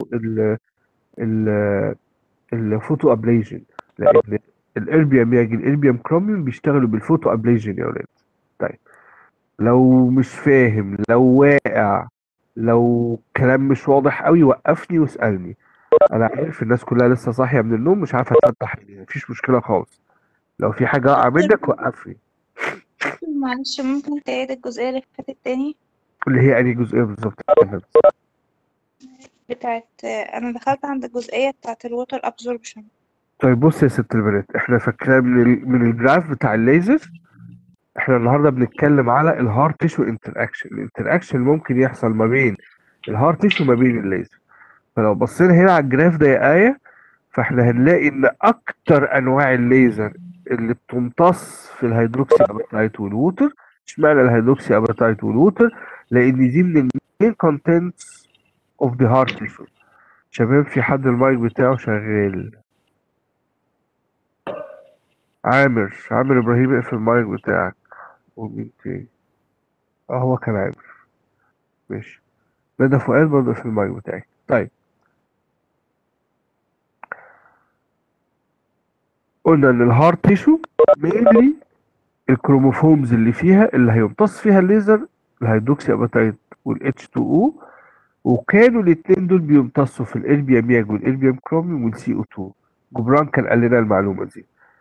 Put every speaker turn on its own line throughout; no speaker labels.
ال ال الفوتو ابليجن لان الاربيوم يجي الاربيوم كروميوم بيشتغلوا بالفوتو ابليجن يا ولاد طيب لو مش فاهم لو واقع لو كلام مش واضح قوي وقفني واسالني انا عارف الناس كلها لسه صاحيه من النوم مش عارفه تفتح عينيها مفيش مشكله خالص لو في حاجه واقعه منك وقفني
معلش ممكن تعيد الجزئية اللي فاتت تاني
اللي هي انهي جزئيه بالظبط
بتاعت أنا دخلت عند الجزئية بتاعت الووتر أبزوربشن
طيب بص يا ست البنات احنا فاكرين من ال... من الجراف بتاع الليزر احنا النهارده بنتكلم على الهارت تيشو انتراكشن الانتراكشن ممكن يحصل ما بين الهارت تيشو وما بين الليزر فلو بصينا هنا على الجراف ده يا آية فاحنا هنلاقي ان اكتر انواع الليزر اللي بتمتص في الهيدروكسي اباتايت والووتر اشمعنى الهيدروكسي اباتايت والووتر لان دي من المين كونتنتس اوف ذا هارت تيشو شباب في حد المايك بتاعه شغال عامر عامر ابراهيم اقفل المايك بتاعك ومين تاني اه هو كان عامر ماشي ندى فؤاد برضه اقفل المايك بتاعك طيب قلنا ان الهارت تيشو مينلي الكروموفومز اللي فيها اللي هيمتص فيها الليزر الهيدروكسي اباتايت والاتش 2 او وكانوا الاثنين دول بيمتصوا في الالبيوم ياج والالبيوم كروميوم والسي او 2 جبران كان قال لنا المعلومه دي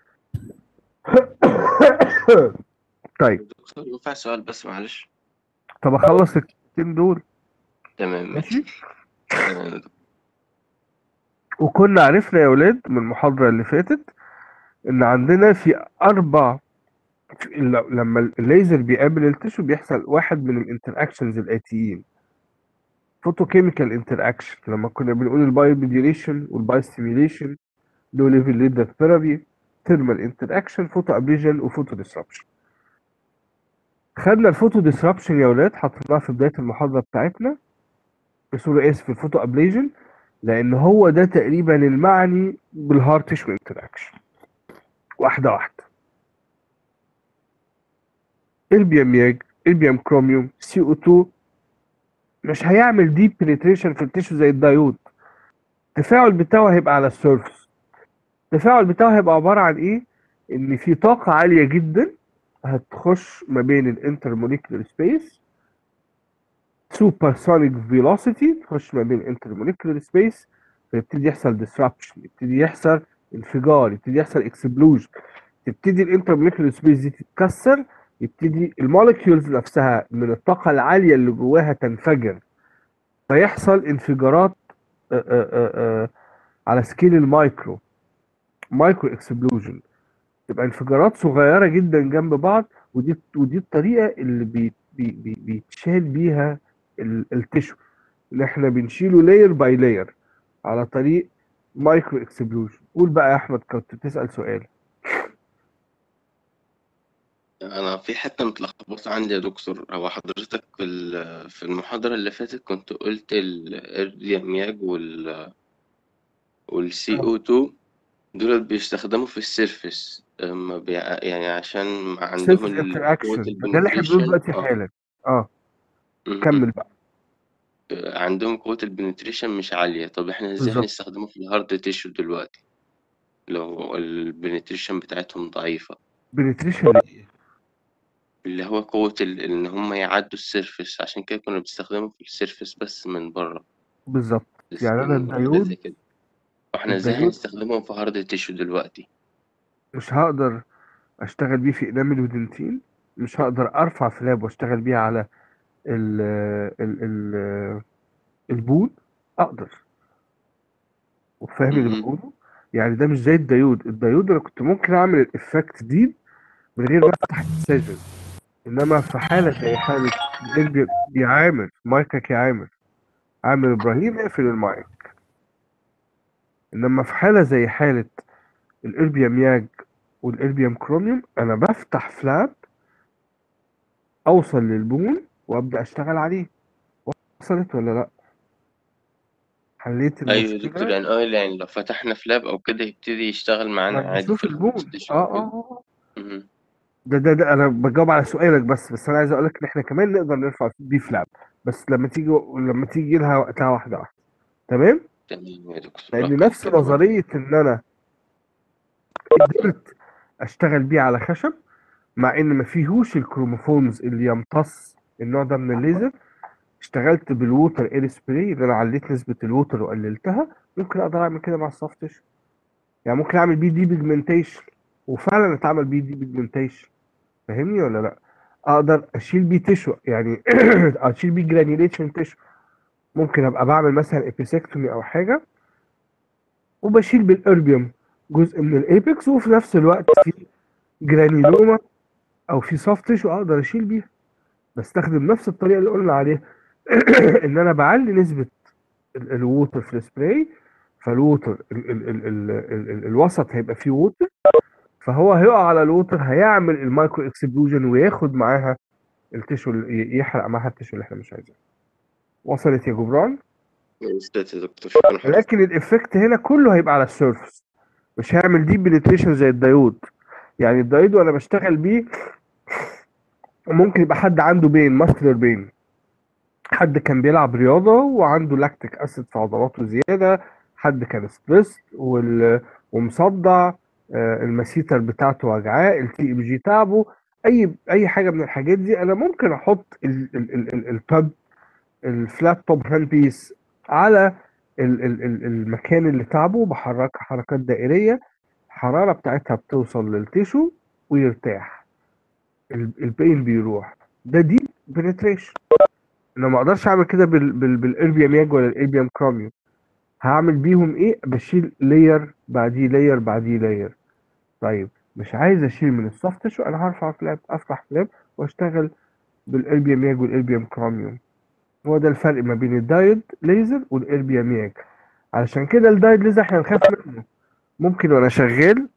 طيب
دكتور ينفع سؤال بس معلش
طب اخلص الكلمتين دول
تمام
ماشي
تمام يا دكتور.
وكنا عرفنا يا ولاد من المحاضرة اللي فاتت إن عندنا في أربع في- ل- لما الليزر بيقابل التشو بيحصل واحد من الانتراكشنز الآتيين فوتوكيميكال انتراكشن لما كنا بنقول الباي ميديوليشن والباي ستيميوليشن لو ليفل ليدر ثيرابي ثيرمال انتراكشن فوتو ابليجن وفوتو ديسربشن خدنا الفوتو ديسربشن يا ولاد حطيناها في بداية المحاضرة بتاعتنا بصورة اسف الفوتو ابليجن لان هو ده تقريبا المعني بالهارت تيشو انتراكشن واحده واحده البيم ياج البيم كروميوم سي او 2 مش هيعمل ديب بنتريشن في التيشو زي الدايود التفاعل بتاعه هيبقى على السيرفس التفاعل بتاعه هيبقى عباره عن ايه ان في طاقه عاليه جدا هتخش ما بين الانترموليكولار سبيس سوبرسونيك فيلوسيتي تخش ما بين انترموليكولار سبيس فيبتدي يحصل ديسربشن يبتدي يحصل انفجار يبتدي يحصل اكسبلوجن تبتدي الانترموليكولار سبيس دي تتكسر يبتدي المولكيولز نفسها من الطاقة العالية اللي جواها تنفجر فيحصل انفجارات آه، آه، آه، آه، على سكيل المايكرو مايكرو اكسبلوجن تبقى انفجارات صغيرة جدا جنب بعض ودي ودي الطريقة اللي بي بي بي بيتشال بيها ال- التشو اللي احنا بنشيله لاير باي لاير على طريق مايكرو اكسبلوجن قول بقى يا احمد كنت بتسأل سؤال
انا في حته متلخبطه عندي يا دكتور هو حضرتك في ال- في المحاضره اللي فاتت كنت قلت الاريامياج وال والسي او 2 دول بيستخدموا في السيرفس اما بي... يعني عشان عندهم
سيلف
ال-
انتراكشن
قوة
ده اللي احنا بنقوله دلوقتي
البنتريشن
حالا اه
اه
كمل بقى
عندهم قوة البنتريشن مش عالية طب احنا ازاي
بالظبط
هنستخدمه في الهارد تيشو دلوقتي لو البنتريشن بتاعتهم ضعيفة
بنتريشن
اللي هو قوة ال... ان هم يعدوا السيرفس عشان كده كنا بنستخدمه في السيرفس بس من بره
بالظبط يعني انا
سكين وحاجات زي
الدايود
كده واحنا ازاي
الدايود
هنستخدمهم في هارد تيشو دلوقتي
مش هقدر اشتغل بيه في انامل ودنتين مش هقدر ارفع فلاب واشتغل بيه على ال ال ال البون اقدر وفاهم اللي
م-م.
بقوله يعني ده مش زي الدايود الدايود انا كنت ممكن اعمل الافكت دي من غير ما افتح السجن انما في حاله زي حاله البي يا عامر مايكك يا عامر عامر ابراهيم اقفل المايك انما في حاله زي حاله الاربيوم ياج والاربيوم كروميوم انا بفتح فلاب اوصل للبون وابدا اشتغل عليه وصلت ولا لا حليت
ايوه يا دكتور
المشكله
يعني اه يعني لو فتحنا فلاب او كده يبتدي يشتغل معانا
يعني
عادي
نشوف
في
البون
الهارد تيشو
اه
وكده
اه آه.
م-م.
ده ده ده انا بجاوب على سؤالك بس بس انا عايز اقول لك ان احنا كمان نقدر نرفع بيه فلاب بس لما تيجي لما تيجي لها وقتها واحده واحده تمام
تمام يا دكتور
لان
رقم
نفس
كده.
نظريه ان انا قدرت اشتغل بيه على خشب مع ان ما فيهوش الكروموفونز اللي يمتص النوع ده من الليزر اشتغلت بالووتر اير سبراي اللي انا عليت نسبه الووتر وقللتها ممكن اقدر اعمل كده مع السوفت تيشو يعني ممكن اعمل بيه دي بيجمنتيشن وفعلا اتعمل بيه دي بيجمنتيشن فاهمني ولا لا اقدر اشيل بيه تيشو يعني اشيل بيه جرانيوليشن تيشو ممكن ابقى بعمل مثلا ابيسكتومي او حاجه وبشيل بالاربيوم جزء من الايبكس وفي نفس الوقت في جرانيلوما او في سوفت تيشو اقدر اشيل بيها بستخدم نفس الطريقه اللي قلنا عليها ان انا بعلي نسبه ال- الووتر في السبراي فالووتر ال ال ال ال ال ال الوسط هيبقى فيه ووتر فهو هيقع على الووتر هيعمل المايكرو اكسبلوجن وياخد معاها التيشو اللي- يحرق معاها التيشو اللي احنا مش عايزينه وصلت يا جبران
وصلت يا دكتور شكرا حضرتك
لكن الايفكت هنا كله هيبقى على السيرفس مش هيعمل ديب بنتريشن زي الدايود يعني الدايود وانا بشتغل بيه ممكن يبقى حد عنده بين ماسكلر بين حد كان بيلعب رياضه وعنده لاكتيك اسيد في عضلاته زياده حد كان ستريس وال... ومصدع آه، المسيتر بتاعته وجعاه التي ام جي تعبه اي اي حاجه من الحاجات دي انا ممكن احط ال- ال- ال- ال- التوب الفلات توب هاند بيس على ال- ال- ال- المكان اللي تعبه بحركها حركات دائريه الحراره بتاعتها بتوصل للتيشو ويرتاح ال- البين بيروح ده دي بنتريشن انا ما اقدرش اعمل كده بال بال بالاربيوم ياج ولا الاربيوم كروميوم هعمل بيهم ايه بشيل لاير بعديه لاير بعديه لاير طيب مش عايز اشيل من السوفت تيشو انا هرفع فلاب افتح فلاب واشتغل بالاربيوم ياج والاربيوم كروميوم هو ده الفرق ما بين الدايود ليزر والاربيوم ياج علشان كده الدايود ليزر احنا نخاف منه ممكن وانا شغال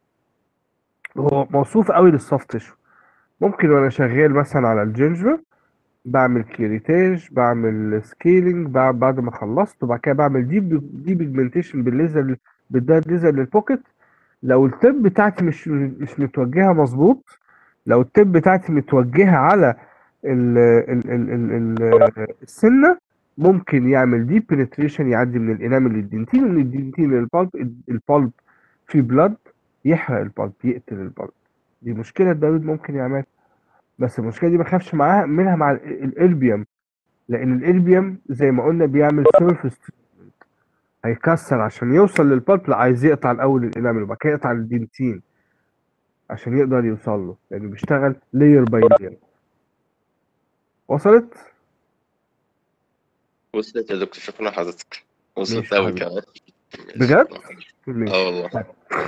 هو موصوف قوي للسوفت تيشو ممكن وانا شغال مثلا على الجنجفة بعمل كيريتاج بعمل سكيلينج بعد ما خلصت وبعد كده بعمل ديب دي بيجمنتيشن بالليزر بالدايت ليزر للبوكيت لو التب بتاعتي مش مش متوجهه مظبوط لو التب بتاعتي متوجهه على ال ال ال ال ال السنه ممكن يعمل ديب بنتريشن يعدي من الانامل للدنتين ومن الدنتين للبالب البالب في بلاد يحرق البالب يقتل البالب دي مشكله الدايود ممكن يعملها بس المشكله دي ما خافش معاها منها مع ال- الاربيوم لان الاربيوم زي ما قلنا بيعمل سيرفيس هيكسر عشان يوصل للبالب لا عايز يقطع الاول الانامل وبعد كده يقطع الدنتين عشان يقدر يوصل له لانه بيشتغل لاير باي لاير وصلت
وصلت يا دكتور شكرا لحضرتك وصلت
ماشي
أوي
حبيبي.
كمان
بجد؟
اه
ماشي
والله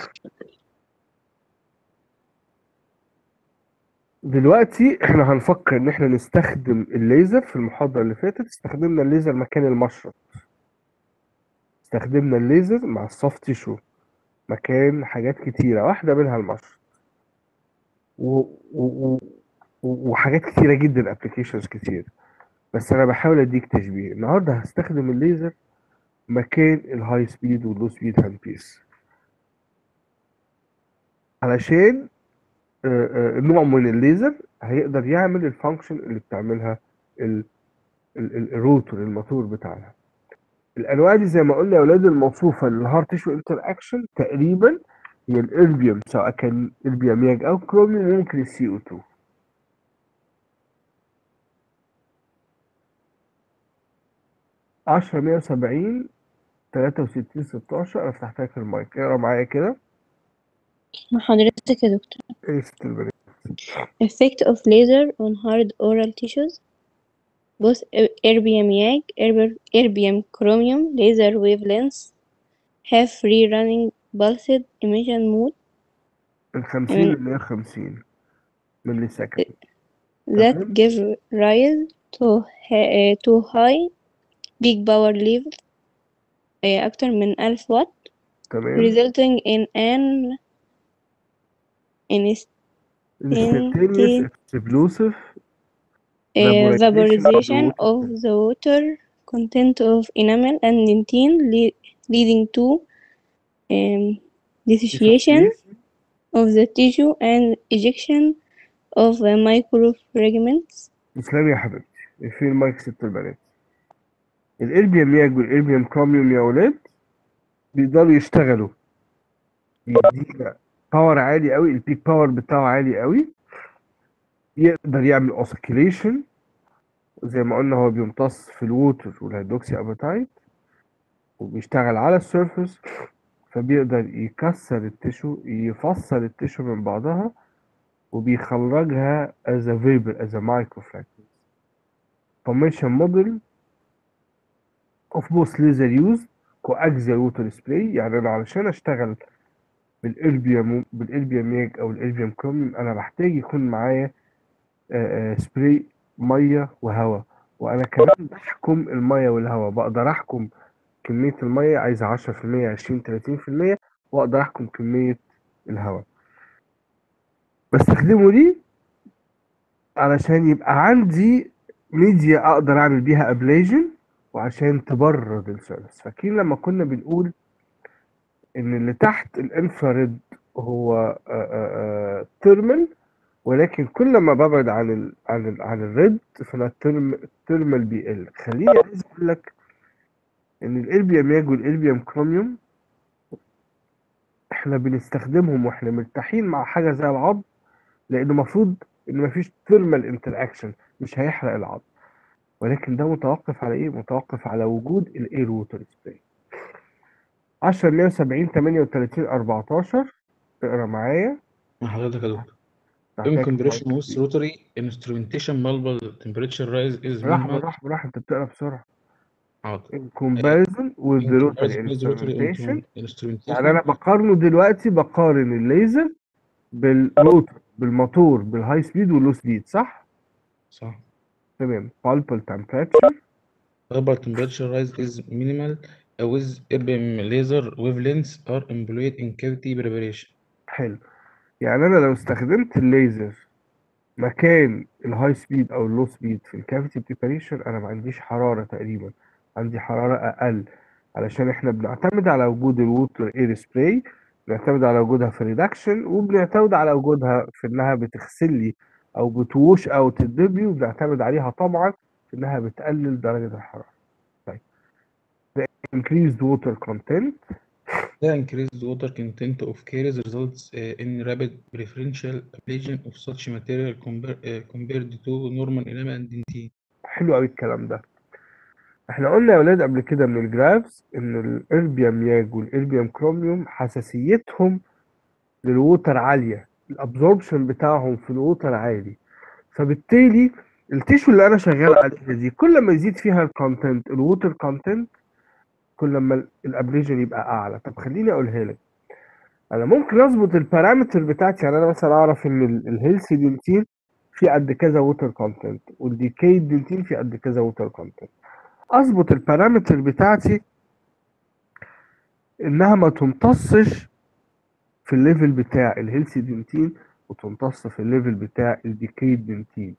دلوقتي احنا هنفكر ان احنا نستخدم الليزر في المحاضرة اللي فاتت استخدمنا الليزر مكان المشرط استخدمنا الليزر مع السوفت تيشو مكان حاجات كتيرة واحدة منها المشرط و... و... و... وحاجات كتيرة جدا ابلكيشنز كتير بس انا بحاول اديك تشبيه النهارده هستخدم الليزر مكان الهاي سبيد واللو سبيد هاند بيس علشان آه، آه، نوع من الليزر هيقدر يعمل الفانكشن اللي بتعملها ال- ال- ال- الروتور الموتور بتاعنا الانواع دي زي ما قلنا يا اولاد الموصوفه للهارت تيشو انتر اكشن تقريبا هي الاربيوم سواء كان اربيوم ياج او كروميوم ممكن السي او 2 10 170 63 16 انا فتحت لك المايك اقرا معايا كده
مع حضرتك يا دكتور
ايه يا ست البنات
effect of laser on hard oral tissues both erbium YAG erb- erbium chromium laser wavelengths have free running pulsed emission mode
من 50 ل 150 ملي سكند
that
تمام
give rise to hi- to high peak power level آه، أكتر من ألف واط
تمام
resulting in an
instantaneous explosive
uh,
vaporization
vaporization
of the
of the water content of enamel and dentine le- leading to um, dissociation of the tissue and ejection of the microfragments
تسلم يا حبيبتي في المايك ست البنات الاربيوم ياج والاربيوم كروميوم يا اولاد بيقدروا يشتغلوا يدينا باور عالي قوي البيك باور بتاعه عالي قوي يقدر يعمل اوسكيليشن زي ما قلنا هو بيمتص في الووتر والهيدروكسي ابيتايت وبيشتغل على السيرفس فبيقدر يكسر التشو يفصل التشو من بعضها وبيخرجها as a vapor as a microfractions formation model of both laser use coaxial water spray يعني انا علشان اشتغل بالاربيوم بالاربيوم ياج او الاربيوم كروميوم انا بحتاج يكون معايا آه، آه، سبراي ميه وهواء وانا كمان بحكم الميه والهواء بقدر احكم كميه الميه عايزه 10% 20 30% واقدر احكم كميه الهواء بستخدمه ليه علشان يبقى عندي ميديا اقدر اعمل بيها ابليجن وعشان تبرد السيرفس فاكرين لما كنا بنقول ان اللي تحت الانفراريد هو تيرمال ولكن كل ما ببعد عن ال عن ال عن الريد فانا الترم الترمال بيقل خليني عايز اقول لك ان الاربيوم ياج والاربيوم كروميوم احنا بنستخدمهم واحنا مرتاحين مع حاجه زي العظم لان المفروض ان مفيش ثيرمال انتر اكشن مش هيحرق العظم ولكن ده متوقف على ايه متوقف على وجود الاير ووتر سبراي 10 170 38 14 اقرا معايا
مع حضرتك يا دكتور In
محتاج
combination
تبقى-
with rotary instrumentation multiple temperature rise is
راح
minimal
راح راح انت بتقرا بسرعه
حاضر
in comparison with
In
the rotary
comparison with rotary
instrumentation
instrumentation
يعني انا بقارنه دلوقتي بقارن الليزر بالروتر بالموتور بالهاي سبيد واللو سبيد صح؟
صح
تمام بالبل temperature
Global temperature rise is minimal uh, with ERBM laser wavelengths are employed in cavity preparation.
حلو يعني انا لو استخدمت الليزر مكان الهاي سبيد او اللو سبيد في الكافيتي بريباريشن انا ما عنديش حراره تقريبا عندي حراره اقل علشان احنا بنعتمد على وجود الووتر اير سبراي بنعتمد على وجودها في الريدكشن وبنعتمد على وجودها في انها بتغسل لي او بتوش اوت الدبليو وبنعتمد عليها طبعا في انها بتقلل درجه الحراره طيب the increased water content
The increased water content of caries results uh, in rapid preferential ablation of such material compar uh, compared to normal enamel and dentin.
حلو قوي الكلام ده احنا قلنا يا ولاد قبل كده من الجرافز ان الاربيوم ياج والاربيوم كروميوم حساسيتهم للووتر عاليه الابزوربشن بتاعهم في الووتر عالي فبالتالي التيشو اللي انا شغال عليها دي كل ما يزيد فيها الكونتنت الووتر كونتنت كل ما الابريجن يبقى اعلى طب خليني اقولها لك انا ممكن اظبط البارامتر بتاعتي يعني انا مثلا اعرف ان الهيلثي دنتين في قد كذا ووتر كونتنت والديكيد دنتين في قد كذا ووتر كونتنت اظبط البارامتر بتاعتي انها ما تمتصش في الليفل بتاع الهيلثي دنتين وتمتص في الليفل بتاع الديكيد دنتين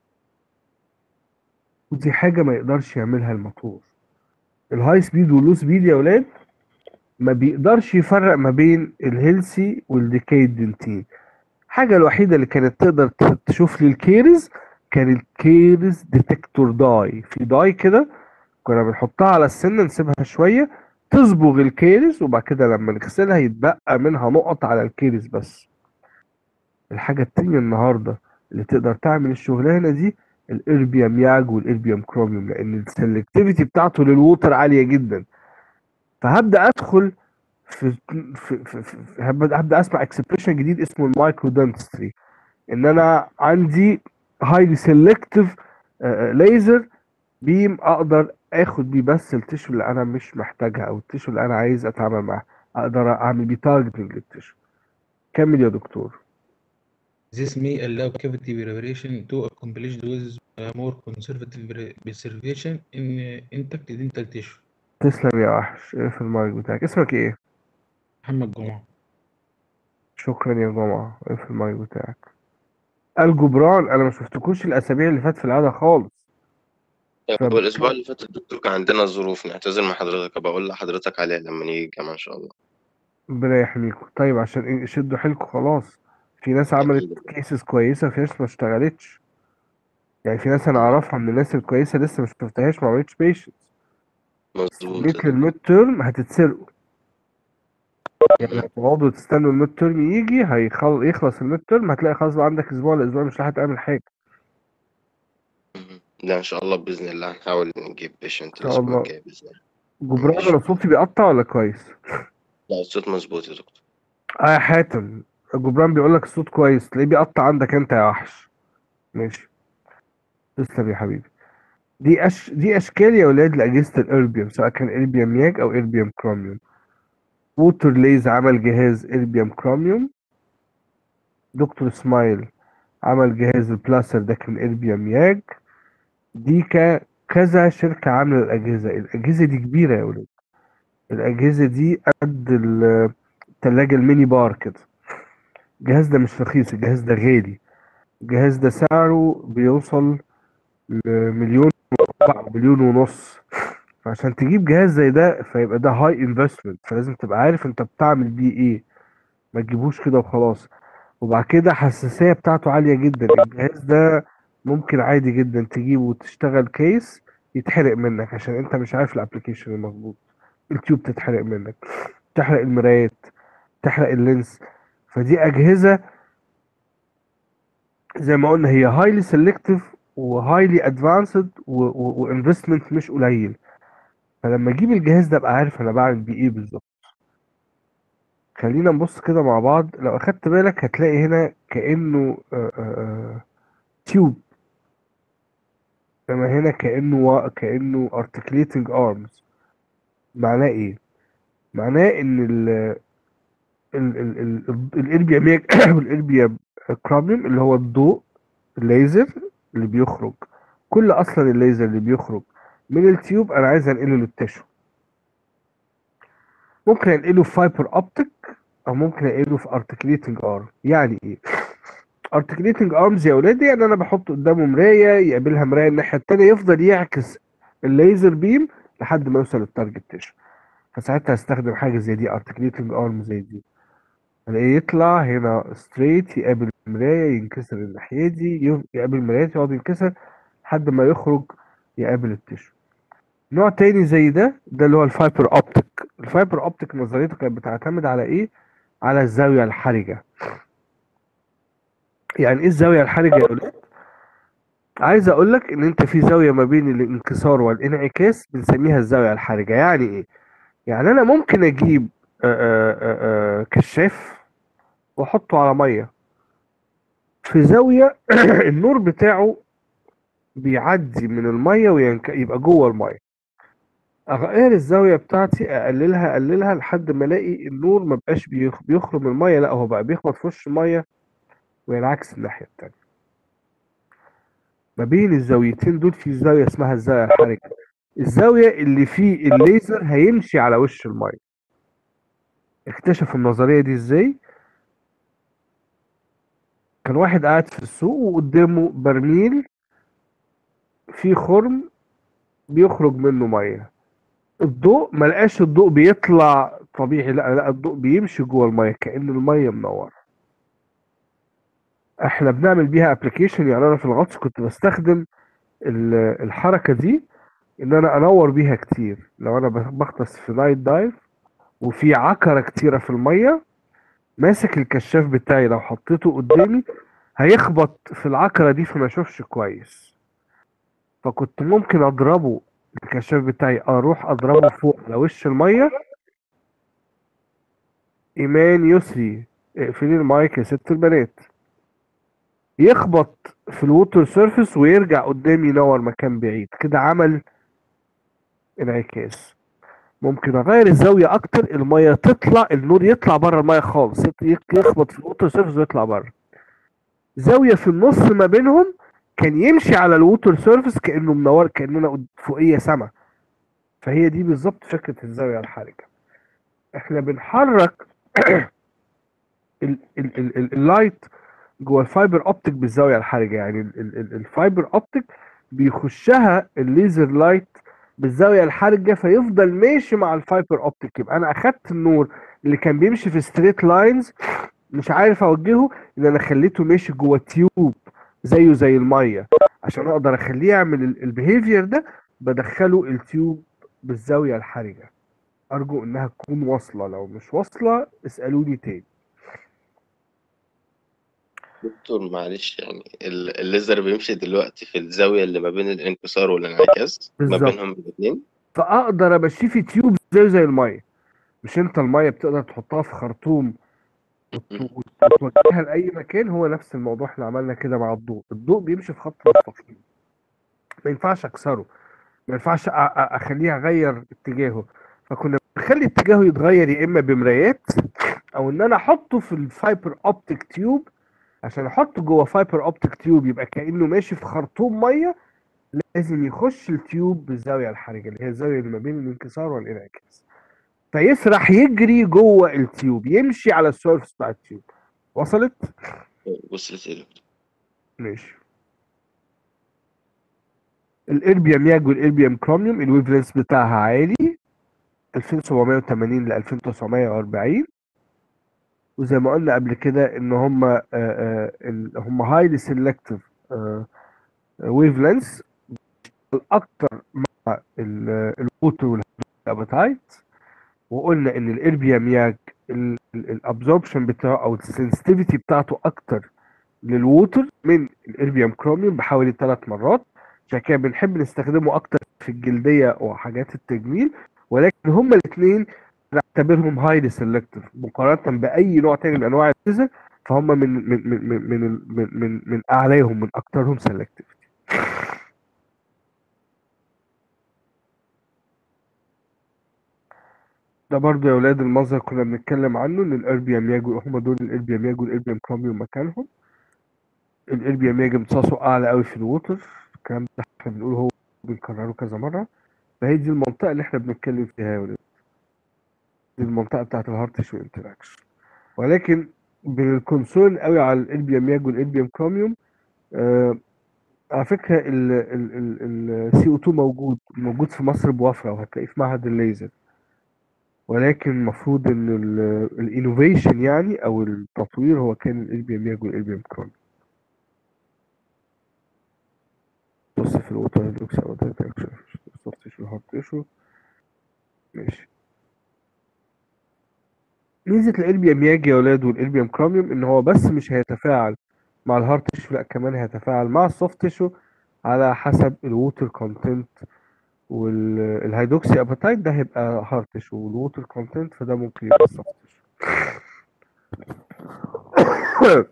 ودي حاجة ما يقدرش يعملها الموتور الهاي سبيد واللو سبيد يا ولاد ما بيقدرش يفرق ما بين الهيلثي والديكيد دنتين الحاجة الوحيدة اللي كانت تقدر ت- تشوف لي الكيرز كان الكيرز ديتكتور داي في داي كده كنا بنحطها على السن نسيبها شوية تصبغ الكيرز وبعد كده لما نغسلها يتبقى منها نقط على الكيرز بس الحاجة التانية النهاردة اللي تقدر تعمل الشغلانة دي الاربيوم ياج والاربيوم كروميوم لان السلكتيفيتي بتاعته للووتر عالية جدا فهبدأ ادخل في في في, في, في هبدأ هبدأ اسمع اكسبريشن جديد اسمه المايكرو دنتستري ان انا عندي هايلي سيلكتيف ليزر بيم اقدر اخد بيه بس التشو اللي انا مش محتاجها او التشو اللي انا عايز اتعامل معاه اقدر اعمل بيه تارجتنج للتشو كمل يا دكتور
This may allow cavity preparation to accomplish with a more conservative pre- preservation in uh, intact dental tissue.
تسلم يا وحش ايه في المايك بتاعك اسمك ايه
محمد جمعة
شكرا يا جمعة ايه في المايك بتاعك الجبران انا ما شفتكوش الاسابيع اللي فاتت في العاده خالص
هو الأسبوع اللي فات الدكتور كان عندنا ظروف نعتذر مع حضرتك بقول لحضرتك عليها لما نيجي الجامعة إن شاء الله
ربنا يحميكم طيب عشان ايه شدوا حيلكم خلاص في ناس عملت كيسز كويسه في ناس ما اشتغلتش يعني في ناس انا اعرفها من الناس الكويسه لسه ما شفتهاش ما عملتش بيشنس
مظبوط
جيت للميد تيرم هتتسرقوا يعني هتقعدوا تستنوا الميد ترم يجي هيخل... يخلص الميد ترم هتلاقي خلاص بقى عندك اسبوع ولا اسبوع مش هتعمل حاجه
مهم. لا ان شاء الله باذن الله هنحاول نجيب بيشنت
شاء
الاسبوع
الله.
الجاي باذن الله
جبران
ماشي.
انا صوتي بيقطع ولا كويس
لا الصوت مظبوط يا دكتور
اه يا حاتم جبران بيقول لك الصوت كويس تلاقيه بيقطع عندك انت يا وحش ماشي تسلم يا حبيبي دي أش... دي اشكال يا ولاد لاجهزه الاربيوم سواء كان اربيوم ياج او اربيوم كروميوم ووتر ليز عمل جهاز اربيوم كروميوم دكتور سمايل عمل جهاز البلاسر ده كان اربيوم ياج دي ك... كذا شركة عاملة الأجهزة الأجهزة دي كبيرة يا ولاد الأجهزة دي قد ال- التلاجة الميني بار كده الجهاز ده مش رخيص الجهاز ده غالي الجهاز ده سعره بيوصل لمليون وربع مليون ونص فعشان تجيب جهاز زي ده فيبقى ده هاي انفستمنت فلازم تبقى عارف انت بتعمل بيه ايه ما تجيبوش كده وخلاص وبعد كده حساسية بتاعته عالية جدا الجهاز ده ممكن عادي جدا تجيبه وتشتغل كيس يتحرق منك عشان انت مش عارف الابلكيشن المظبوط التيوب تتحرق منك تحرق المرايات تحرق اللينس فدي اجهزة زي ما قلنا هي هايلي سيلكتيف وهايلي ادفانسد وانفستمنت مش قليل فلما اجيب الجهاز ده ابقى عارف انا بعمل بيه ايه بالظبط خلينا نبص كده مع بعض لو اخدت بالك هتلاقي هنا كأنه آه، آه، آه، تيوب انما هنا كأنه وا- كأنه articulating arms معناه ايه معناه ان ال ال ال ال الاربيا ميج والاربيا كراميوم اللي هو الضوء الليزر اللي بيخرج كل اصلا الليزر اللي بيخرج من التيوب انا عايز انقله للتشو ممكن انقله في فايبر اوبتيك او ممكن انقله في ارتكليتنج ارم يعني ايه ارتكليتنج ارمز يا ولادي يعني انا بحط قدامه مرايه يقابلها مرايه الناحيه التانيه يفضل يعكس الليزر بيم لحد ما يوصل للتارجت تيشو فساعتها هستخدم حاجه زي دي ارتكليتنج ارم زي دي الاقيه يطلع هنا ستريت يقابل المرايه ينكسر الناحيه دي يف- يقابل مرايه يقعد ينكسر لحد ما يخرج يقابل التيشو نوع تاني زي ده ده اللي هو الفايبر اوبتيك الفايبر اوبتيك نظريته كانت بتعتمد على ايه على الزاويه الحرجه يعني ايه الزاويه الحرجه يا ولاد عايز اقول لك ان انت في زاويه ما بين الانكسار والانعكاس بنسميها الزاويه الحرجه يعني ايه يعني انا ممكن اجيب آه، آه، آه، آه، كشاف واحطه على ميه في زاويه النور بتاعه بيعدي من الميه ويبقى جوه الميه اغير الزاويه بتاعتي اقللها اقللها لحد ما الاقي النور ما بقاش بيخ- بيخرج من الميه لا هو بقى بيخبط في وش الميه وينعكس الناحيه التانيه ما بين الزاويتين دول في زاويه اسمها الزاويه الحرجه الزاويه اللي فيه الليزر هيمشي على وش الميه اكتشف النظريه دي ازاي كان واحد قاعد في السوق وقدامه برميل فيه خرم بيخرج منه ميه الضوء ما لقاش الضوء بيطلع طبيعي لا لا الضوء بيمشي جوه الميه كأن الميه منوره احنا بنعمل بيها ابلكيشن يعني انا في الغطس كنت بستخدم ال- الحركه دي ان انا انور بيها كتير لو انا بغطس في نايت دايف وفي عكره كتيره في الميه ماسك الكشاف بتاعي لو حطيته قدامي هيخبط في العكره دي فما اشوفش كويس فكنت ممكن اضربه الكشاف بتاعي اروح اضربه فوق على وش الميه ايمان يسري اقفلي المايك يا ست البنات يخبط في الووتر سيرفيس ويرجع قدامي ينور مكان بعيد كده عمل انعكاس ممكن اغير الزاويه اكتر الميه تطلع النور يطلع بره الميه خالص يط- يخبط في الووتر سيرفيس ويطلع بره زاويه في النص ما بينهم كان يمشي على الووتر سيرفيس كانه منور كاننا قد- فوقيه سما فهي دي بالظبط فكره الزاويه الحرجه احنا بنحرك ال- ال- ال- ال- اللايت جوه الفايبر اوبتيك بالزاويه الحرجه يعني ال- ال- ال- الفايبر اوبتيك بيخشها الليزر لايت بالزاويه الحرجه فيفضل ماشي مع الفايبر اوبتيك يبقى انا اخدت النور اللي كان بيمشي في ستريت لاينز مش عارف اوجهه ان انا خليته ماشي جوه تيوب زيه زي الميه عشان اقدر اخليه يعمل البيهيفير ده بدخله التيوب بالزاويه الحرجه ارجو انها تكون واصله لو مش واصله اسالوني تاني
دكتور معلش يعني ال- الليزر بيمشي دلوقتي في الزاوية اللي ما بين الانكسار والانعكاس ما
بالظبط.
بينهم الاثنين
فاقدر امشيه في تيوب زي زي الميه مش انت الميه بتقدر تحطها في خرطوم وت- وتوجهها لاي مكان هو نفس الموضوع احنا عملنا كده مع الضوء الضوء بيمشي في خط مستقيم ما ينفعش اكسره ما ينفعش أ- أ- اخليه اغير اتجاهه فكنا بنخلي اتجاهه يتغير يا اما بمرايات او ان انا احطه في الفايبر اوبتيك تيوب عشان احطه جوه فايبر اوبتيك تيوب يبقى كانه ماشي في خرطوم ميه لازم يخش التيوب بالزاويه الحرجه اللي هي الزاويه اللي ما بين الانكسار والانعكاس فيسرح يجري جوه التيوب يمشي على السيرفس بتاع التيوب وصلت
وصلت ايه يا دكتور؟
ماشي الاربيوم ياج والاربيوم كروميوم الويف لينس بتاعها عالي 2780 ل 2940 وزي ما قلنا قبل كده ان هم آه، آه، ال- هم هايلي سيلكتيف ويف لينس اكتر مع الووتر والابيتايت وقلنا ان الاربيوم ياج الابزوربشن بتاعه او السنسيتيفيتي بتاعته اكتر للووتر من الاربيوم كروميوم بحوالي ثلاث مرات عشان كده بنحب نستخدمه اكتر في الجلديه وحاجات التجميل ولكن هما الاثنين نعتبرهم هايلي سيلكتيف مقارنه باي نوع تاني من انواع الليزر فهم من من من من من من, من, من اعلاهم من اكترهم سيلكتيف ده برضو يا ولاد المنظر كنا بنتكلم عنه ان الاربيوم ياجو هم دول الاربيوم ياجو والاربيوم كروميوم مكانهم الاربيوم ياجو امتصاصه اعلى قوي في الووتر الكلام ده احنا بنقوله هو بنكرره كذا مره فهي دي المنطقه اللي احنا بنتكلم فيها يا ولاد دي المنطقه بتاعت الهارت تيشو انتراكشن ولكن بالكونسيرن قوي على الاربيوم ياجو والاربيوم كروميوم آه على فكره السي او 2 موجود موجود في مصر بوفره وهتلاقيه في معهد الليزر ولكن المفروض ان الانوفيشن يعني او التطوير هو كان الاربيوم ياجو والاربيوم كروميوم بص في الوتر هيدروكس او سوفت تيشو هارت تيشو ماشي ميزة الاربيوم ياجي يا ولاد والاربيوم كروميوم ان هو بس مش هيتفاعل مع الهارت تيشو لا كمان هيتفاعل مع السوفت تيشو على حسب الووتر كونتنت والهيدروكسي اباتايت ده هيبقى هارت تيشو والووتر كونتنت فده ممكن يبقى سوفت تيشو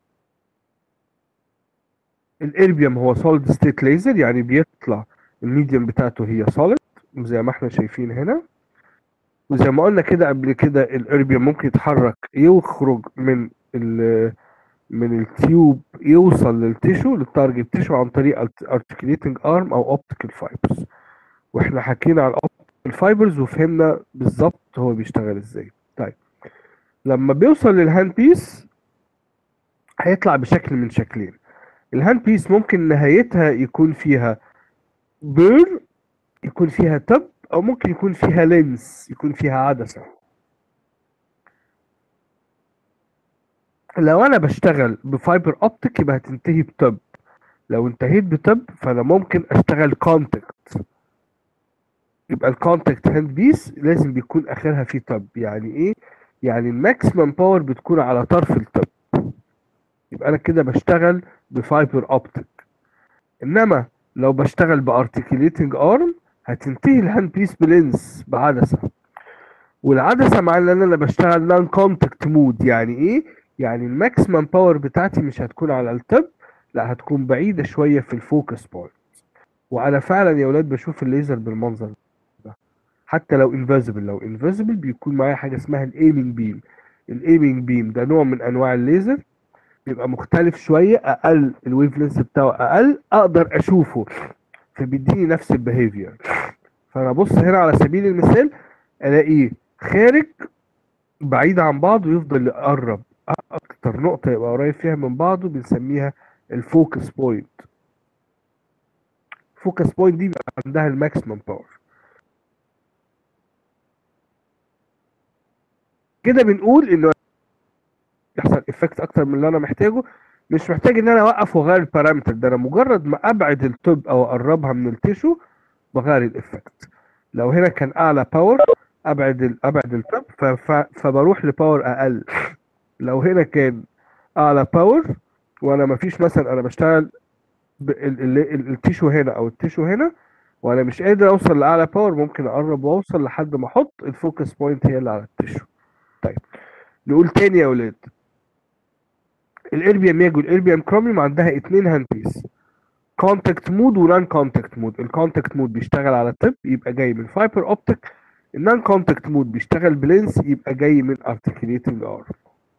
الاربيوم هو سوليد ستيت ليزر يعني بيطلع الميديم بتاعته هي سوليد زي ما احنا شايفين هنا وزي ما قلنا كده قبل كده الاربيوم ممكن يتحرك يخرج من ال من التيوب يوصل للتيشو للتارجت تيشو عن طريق ارتكليتنج ارم او اوبتيكال فايبرز واحنا حكينا عن اوبتيكال فايبرز وفهمنا بالظبط هو بيشتغل ازاي طيب لما بيوصل للهاند بيس هيطلع بشكل من شكلين الهاند بيس ممكن نهايتها يكون فيها بير يكون فيها تب او ممكن يكون فيها لينس يكون فيها عدسة لو انا بشتغل بفايبر اوبتيك يبقى هتنتهي بتب لو انتهيت بتب فانا ممكن اشتغل كونتاكت يبقى الكونتاكت هاند بيس لازم بيكون اخرها فيه تب يعني ايه يعني الماكسيمم باور بتكون على طرف التب يبقى انا كده بشتغل بفايبر اوبتيك انما لو بشتغل بارتكليتنج ارم هتنتهي الهاند بيس بلينس بعدسه والعدسه معنى ان انا بشتغل نون كونتاكت مود يعني ايه يعني الماكسيمم باور بتاعتي مش هتكون على التب لا هتكون بعيده شويه في الفوكس بوينت وانا فعلا يا ولاد بشوف الليزر بالمنظر ده حتى لو انفيزبل لو انفيزبل بيكون معايا حاجه اسمها الايمنج بيم الايمنج بيم ده نوع من انواع الليزر بيبقى مختلف شويه اقل الويف لينس بتاعه اقل اقدر اشوفه فبيديني نفس البيهيفير فانا ابص هنا على سبيل المثال الاقيه خارج بعيد عن بعض ويفضل يقرب اكتر نقطه يبقى قريب فيها من بعضه بنسميها الفوكس بوينت الفوكس بوينت دي بيبقى عندها الماكسيمم باور كده بنقول انه يحصل افكت اكتر من اللي انا محتاجه مش محتاج ان انا اوقف واغير البارامتر ده انا مجرد ما ابعد التوب او اقربها من التيشو بغير الافكت لو هنا كان اعلى باور ابعد ال- ابعد التب ف- ف- فبروح لباور اقل لو هنا كان اعلى باور وانا مفيش مثلا انا بشتغل ب- ال- ال- ال- التيشو هنا او التيشو هنا وانا مش قادر اوصل لاعلى باور ممكن اقرب واوصل لحد ما احط الفوكس بوينت هي اللي على التيشو طيب نقول تاني يا ولاد الاربيام ياج والاربيام كروميوم عندها اتنين هاند بيس كونتاكت مود ونان كونتاكت مود الكونتاكت مود بيشتغل على تب يبقى جاي من فايبر اوبتيك النان كونتاكت مود بيشتغل بلينس يبقى جاي من ارتكيليتنج ار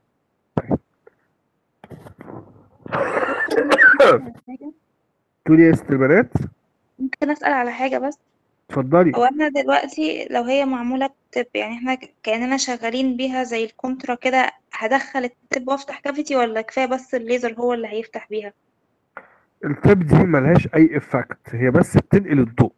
تقولي يا ست البنات
ممكن أسأل على حاجة بس
اتفضلي
هو احنا دلوقتي لو هي معمولة بتب يعني احنا ك- كأننا شغالين بيها زي الكونترا كده هدخل التب وافتح كافيتي ولا كفاية بس الليزر هو اللي هيفتح بيها
التب دي ملهاش اي افكت هي بس بتنقل الضوء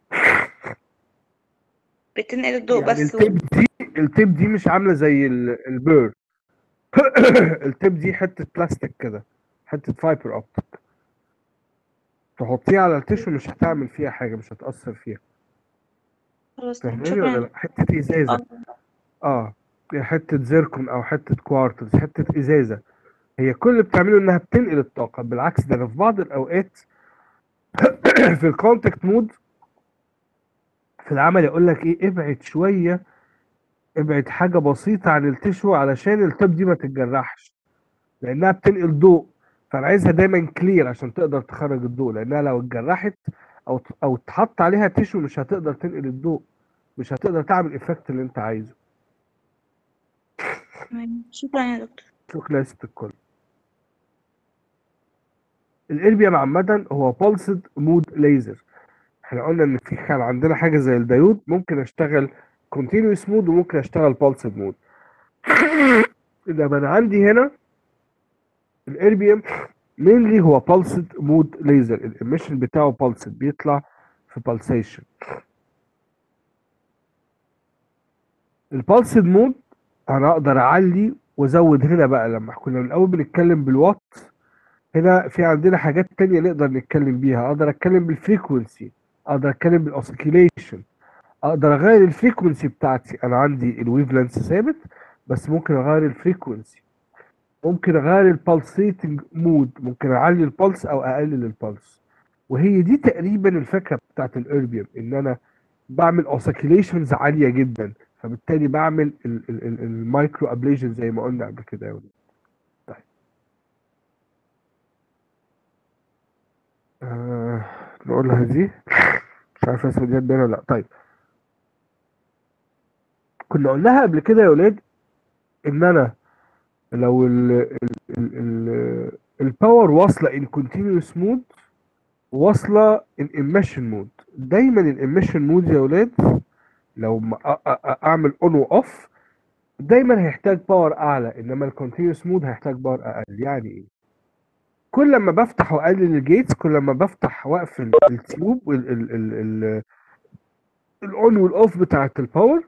بتنقل الضوء
يعني
بس و...
التب دي التب دي مش عامله زي ال- البير التب دي حته بلاستيك كده حته فايبر اوبتيك تحطيها على التيشو مش هتعمل فيها حاجه مش هتاثر فيها
خلاص تمام
فاهماني ولا
شكرا
لا حته ازازه
اه
اه حته زيركون او حته كوارتز حته ازازه هي كل اللي بتعمله انها بتنقل الطاقه بالعكس ده أنا في بعض الاوقات في الكونتاكت مود في العمل يقول لك ايه ابعد شويه ابعد حاجه بسيطه عن التشو علشان التب دي ما تتجرحش لانها بتنقل ضوء فانا عايزها دايما كلير عشان تقدر تخرج الضوء لانها لو اتجرحت او او اتحط عليها تشو مش هتقدر تنقل الضوء مش هتقدر تعمل الايفكت اللي انت عايزه
تمام شكرا يا دكتور
شوف ليست الكل الاربيوم عامة هو بالسد مود ليزر احنا قلنا ان في كان عندنا حاجة زي الديود ممكن اشتغل كونتينوس مود وممكن اشتغل بالسد مود انما انا عندي هنا الاربيوم مينلي هو بالسد مود ليزر الاميشن بتاعه بالسد بيطلع في بالسيشن البالسد مود انا اقدر اعلي وازود هنا بقى لما كنا من الاول بنتكلم بالوات هنا في عندنا حاجات تانية نقدر نتكلم بيها اقدر اتكلم بالفريكونسي اقدر اتكلم بالاوسيكيليشن اقدر اغير الفريكونسي بتاعتي انا عندي الويف لينث ثابت بس ممكن اغير الفريكونسي ممكن اغير البالسيتنج مود ممكن اعلي البلس او اقلل البلس وهي دي تقريبا الفكره بتاعت الاربيوم ان انا بعمل اوسيكيليشنز عاليه جدا فبالتالي بعمل المايكرو ابليشن زي ما قلنا قبل كده يا ولاد. طيب آه نقولها دي مش عارف اسمه دي باينه ولا لا طيب كنا قلناها قبل كده يا ولاد ان انا لو ال ال ال ال الباور واصله ان كونتينوس مود واصله ان ايميشن مود دايما الايميشن مود يا ولاد لو ما أ- أ- أ- اعمل اون واوف دايما هيحتاج باور اعلى انما الكونتينوس مود هيحتاج باور اقل يعني ايه كل ما بفتح واقلل الجيتس كل ما بفتح واقفل التيوب ال ال ال ال الاون والاوف بتاعت الباور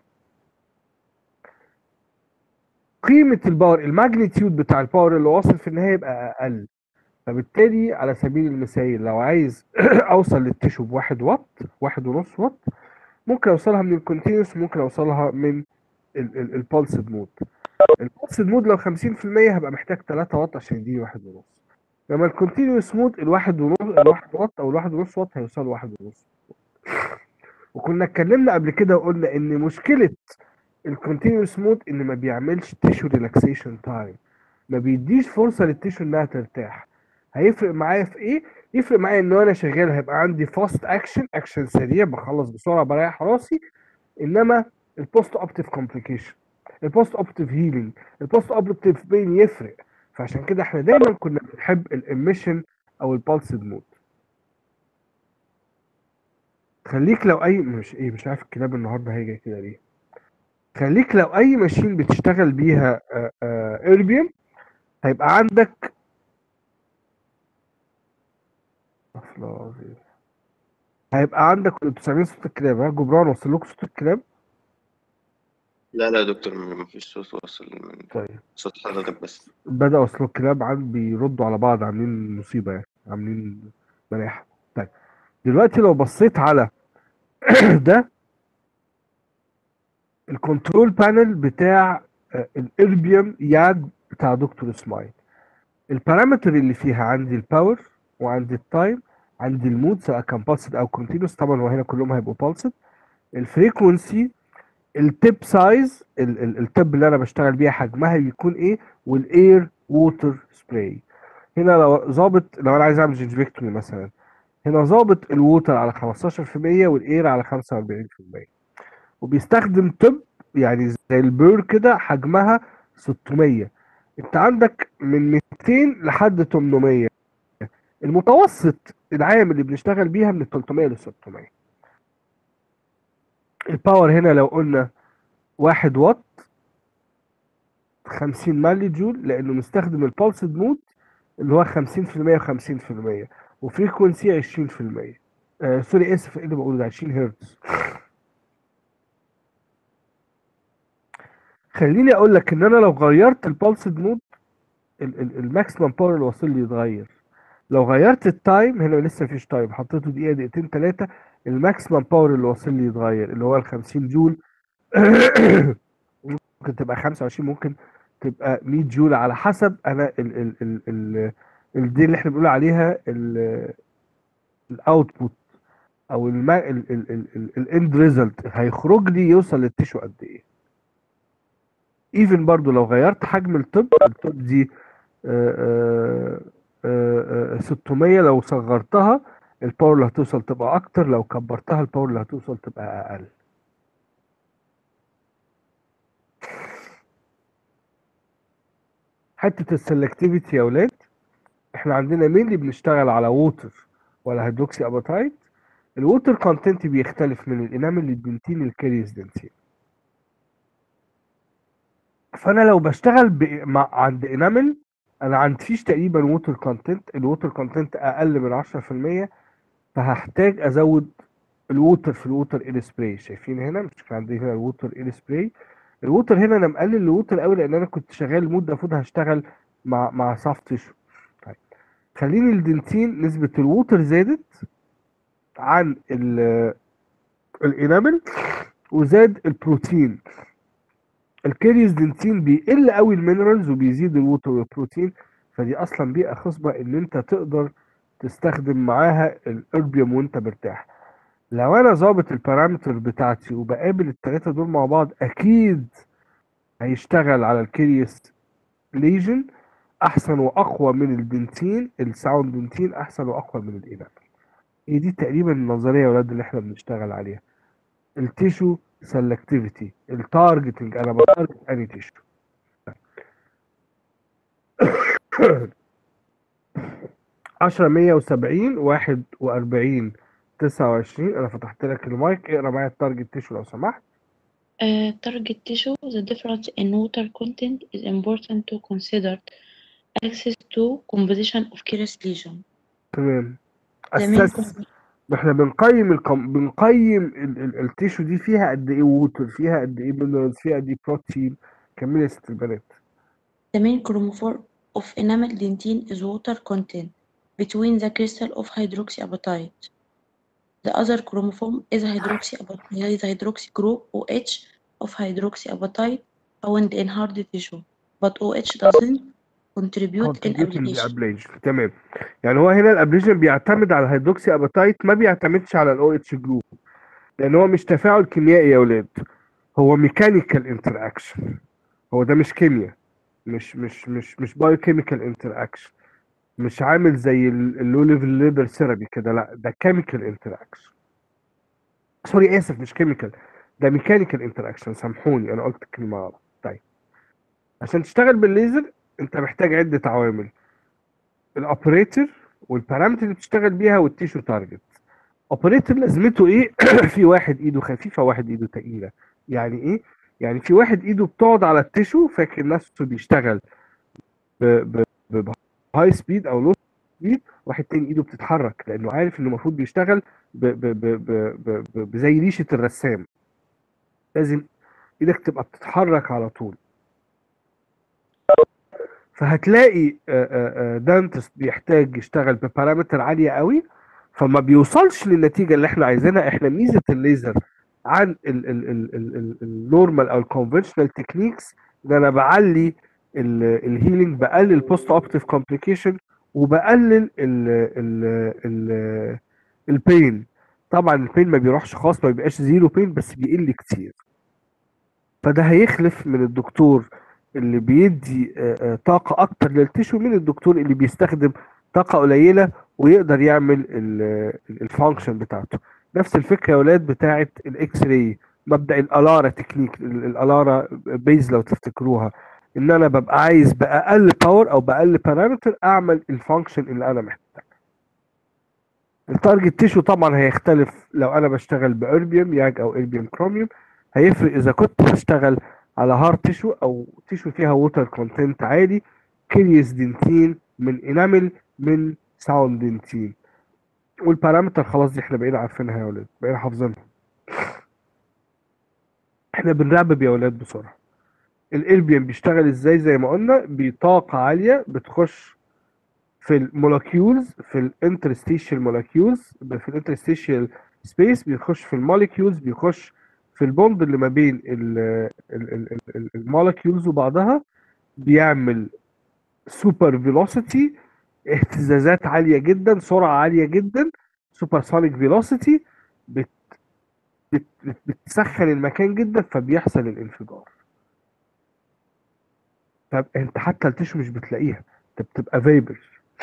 قيمة الباور الماجنتيود بتاع الباور اللي واصل في النهاية يبقى أقل فبالتالي على سبيل المثال لو عايز أوصل للتيشو بواحد واط واحد ونص واط ممكن أوصلها من الكونتينوس ممكن أوصلها من البالسد مود البالسد مود لو 50% هبقى محتاج 3 واط عشان يديني واحد ونص لما الكونتينوس مود الواحد ونص الواحد واط أو الواحد ونص واط هيوصل واحد ونص وكنا اتكلمنا قبل كده وقلنا إن مشكلة الكونتينوس مود ان ما بيعملش تيشو ريلاكسيشن تايم ما بيديش فرصه للتيشو انها ترتاح هيفرق معايا في ايه يفرق معايا ان انا شغال هيبقى عندي فاست اكشن اكشن سريع بخلص بسرعه بريح راسي انما البوست اوبتيف كومبليكيشن البوست اوبتيف هيلينج البوست اوبتيف بين يفرق فعشان كده احنا دايما كنا بنحب الاميشن او البالسد مود خليك لو اي مش ايه مش عارف الكلاب النهارده هيجي كده ليه خليك لو اي ماشين بتشتغل بيها اربيوم هيبقى عندك أصل عظيم. هيبقى عندك انتوا سامعين صوت الكلاب ها جبران وصل لكم صوت الكلاب
لا لا يا دكتور مفيش صوت واصل من
طيب
صوت حضرتك بس
بدأ وصلوا الكلاب عند بيردوا على بعض عاملين مصيبة يعني عاملين مناحة طيب دلوقتي لو بصيت على ده الكنترول بانل بتاع آه، الاربيوم ياد بتاع دكتور سمايل البارامتر اللي فيها عندي الباور وعندي التايم عندي المود سواء كان بالسد او كونتينوس طبعا هو هنا كلهم هيبقوا بالسد الفريكونسي التيب سايز التب اللي انا بشتغل بيها حجمها بيكون ايه والاير ووتر سبراي هنا لو ظابط لو انا عايز اعمل جنجفكتومي مثلا هنا ظابط الووتر على 15% والاير على 45% وبيستخدم تب يعني زي البير كده حجمها 600 انت عندك من 200 لحد 800 المتوسط العام اللي بنشتغل بيها من 300 ل 600 الباور هنا لو قلنا 1 واط 50 ملي جول لانه مستخدم البالسد مود اللي هو 50% و50% وفريكونسي 20% آه سوري اسف ايه اللي بقوله ده 20 هرتز خليني اقول لك ان انا لو غيرت البالسد مود الماكسيمم باور اللي واصل لي يتغير لو غيرت التايم هنا لسه مفيش تايم حطيته دقيقه دقيقتين ثلاثه الماكسيمم باور اللي واصل لي يتغير اللي هو ال 50 جول ممكن تبقى 25 ممكن تبقى 100 جول على حسب انا ال ال ال ال ال دي اللي احنا بنقول عليها الاوتبوت او الاند ريزلت هيخرج لي يوصل للتيشو قد ايه ايفن برضو لو غيرت حجم الطب الطب دي آه، آه، آه، 600 لو صغرتها الباور اللي هتوصل تبقى اكتر لو كبرتها الباور اللي هتوصل تبقى اقل حته السلكتيفيتي يا اولاد احنا عندنا مين اللي بنشتغل على ووتر ولا هيدروكسي اباتايت الووتر كونتنت بيختلف من الانامل للدنتين للكاريز دنتين فانا لو بشتغل ب... مع... عند انامل انا عنديش تقريبا ووتر كونتنت الووتر كونتنت اقل من 10% فهحتاج ازود الووتر في الووتر اير سبراي شايفين هنا مش كان عندي هنا الووتر اير سبراي الووتر هنا انا مقلل الووتر قوي لان انا كنت شغال المود ده المفروض هشتغل مع مع سافت تيشو طيب خليني الدنتين نسبة الووتر زادت عن ال- الانامل وزاد البروتين الكاريز دنتين بيقل قوي المينرالز وبيزيد الووتر والبروتين فدي اصلا بيئه خصبه ان انت تقدر تستخدم معاها الاربيوم وانت مرتاح لو انا ظابط البارامتر بتاعتي وبقابل الثلاثه دول مع بعض اكيد هيشتغل على الكيريس ليجن احسن واقوى من الدنتين الساوند دنتين احسن واقوى من الانامل هي دي تقريبا النظريه يا ولاد اللي احنا بنشتغل عليها التيشو سلكتيفيتي التارجتنج انا بتارجت اني تيشو 10 170 41 29 انا فتحت لك المايك اقرا معايا التارجت تيشو لو سمحت
Uh, target tissue, the difference in water content is important to consider access to composition of curious lesion.
تمام
The main
اساس
com-
احنا بنقيم الكم... بنقيم ال... ال... التيشو دي فيها قد ايه ووتر فيها قد ايه مينرالز فيها قد ايه بروتين كملي يا ست البنات
the main chromophore of enamel dentine is water content between the crystal of hydroxyapatite. The other chromosome is hydroxyapatite, is hydroxy group OH of hydroxyapatite found in hard tissue, but OH doesn't contribute in
contributing
ablation.
ablation تمام يعني هو هنا الابليشن بيعتمد على الهيدروكسي اباتايت ما بيعتمدش على الاو اتش جروب لان هو مش تفاعل كيميائي يا ولاد هو ميكانيكال انتر اكشن هو ده مش كيمياء مش مش مش مش بايو كيميكال انتر اكشن مش عامل زي اللو ليفل ليبر ثيرابي كده لا ده كيميكال انتر اكشن سوري اسف مش كيميكال ده ميكانيكال انتر اكشن سامحوني انا قلت كلمه غلط طيب عشان تشتغل بالليزر انت محتاج عده عوامل الاوبريتور والبارامتر اللي بتشتغل بيها والتيشو تارجت اوبريتور لازمته ايه في واحد ايده خفيفه وواحد ايده تقيله يعني ايه يعني في واحد ايده بتقعد على التيشو فاكر نفسه بيشتغل ب ب ب هاي سبيد او لو سبيد واحد تاني ايده بتتحرك لانه عارف انه المفروض بيشتغل ب ب ب ب ب ب بزي ريشه الرسام لازم ايدك تبقى بتتحرك على طول فهتلاقي دانتست بيحتاج يشتغل ببارامتر عاليه قوي فما بيوصلش للنتيجه اللي احنا عايزينها احنا ميزه الليزر عن النورمال او الكونفشنال تكنيكس ان انا بعلي الهيلينج بقلل بوست اوبتيف كومبليكيشن وبقلل البين طبعا البين ما بيروحش خالص ما بيبقاش زيرو بين بس بيقل كتير فده هيخلف من الدكتور اللي بيدي آه، آه، طاقة أكتر للتشو من الدكتور اللي بيستخدم طاقة قليلة ويقدر يعمل الفانكشن بتاعته نفس الفكرة يا ولاد بتاعة الإكس راي مبدأ الألارا تكنيك ال- الألارا بيز لو تفتكروها إن أنا ببقى عايز بأقل باور أو بأقل بارامتر أعمل الفانكشن اللي أنا محتاجه التارجت تيشو طبعا هيختلف لو انا بشتغل باربيوم ياج او اربيوم كروميوم هيفرق اذا كنت بشتغل على هارد تيشو او تيشو فيها ووتر كونتنت عالي كيريس دنتين من انامل من ساوند دنتين والبارامتر خلاص دي احنا بقينا عارفينها يا ولاد بقينا حافظينها احنا بنربب يا ولاد بسرعه الاربيوم بيشتغل ازاي زي ما قلنا بطاقه عاليه بتخش في المولكيولز في الانترستيشال مولكيولز في الانترستيشال سبيس بيخش في المولكيولز بيخش في البوند اللي ما بين المولكيولز وبعضها بيعمل سوبر فيلوسيتي اهتزازات عاليه جدا سرعه عاليه جدا سوبر سونيك فيلوسيتي بت بت بت- بتسخن المكان جدا فبيحصل الانفجار طب انت حتى التشو مش بتلاقيها انت بتبقى فيبر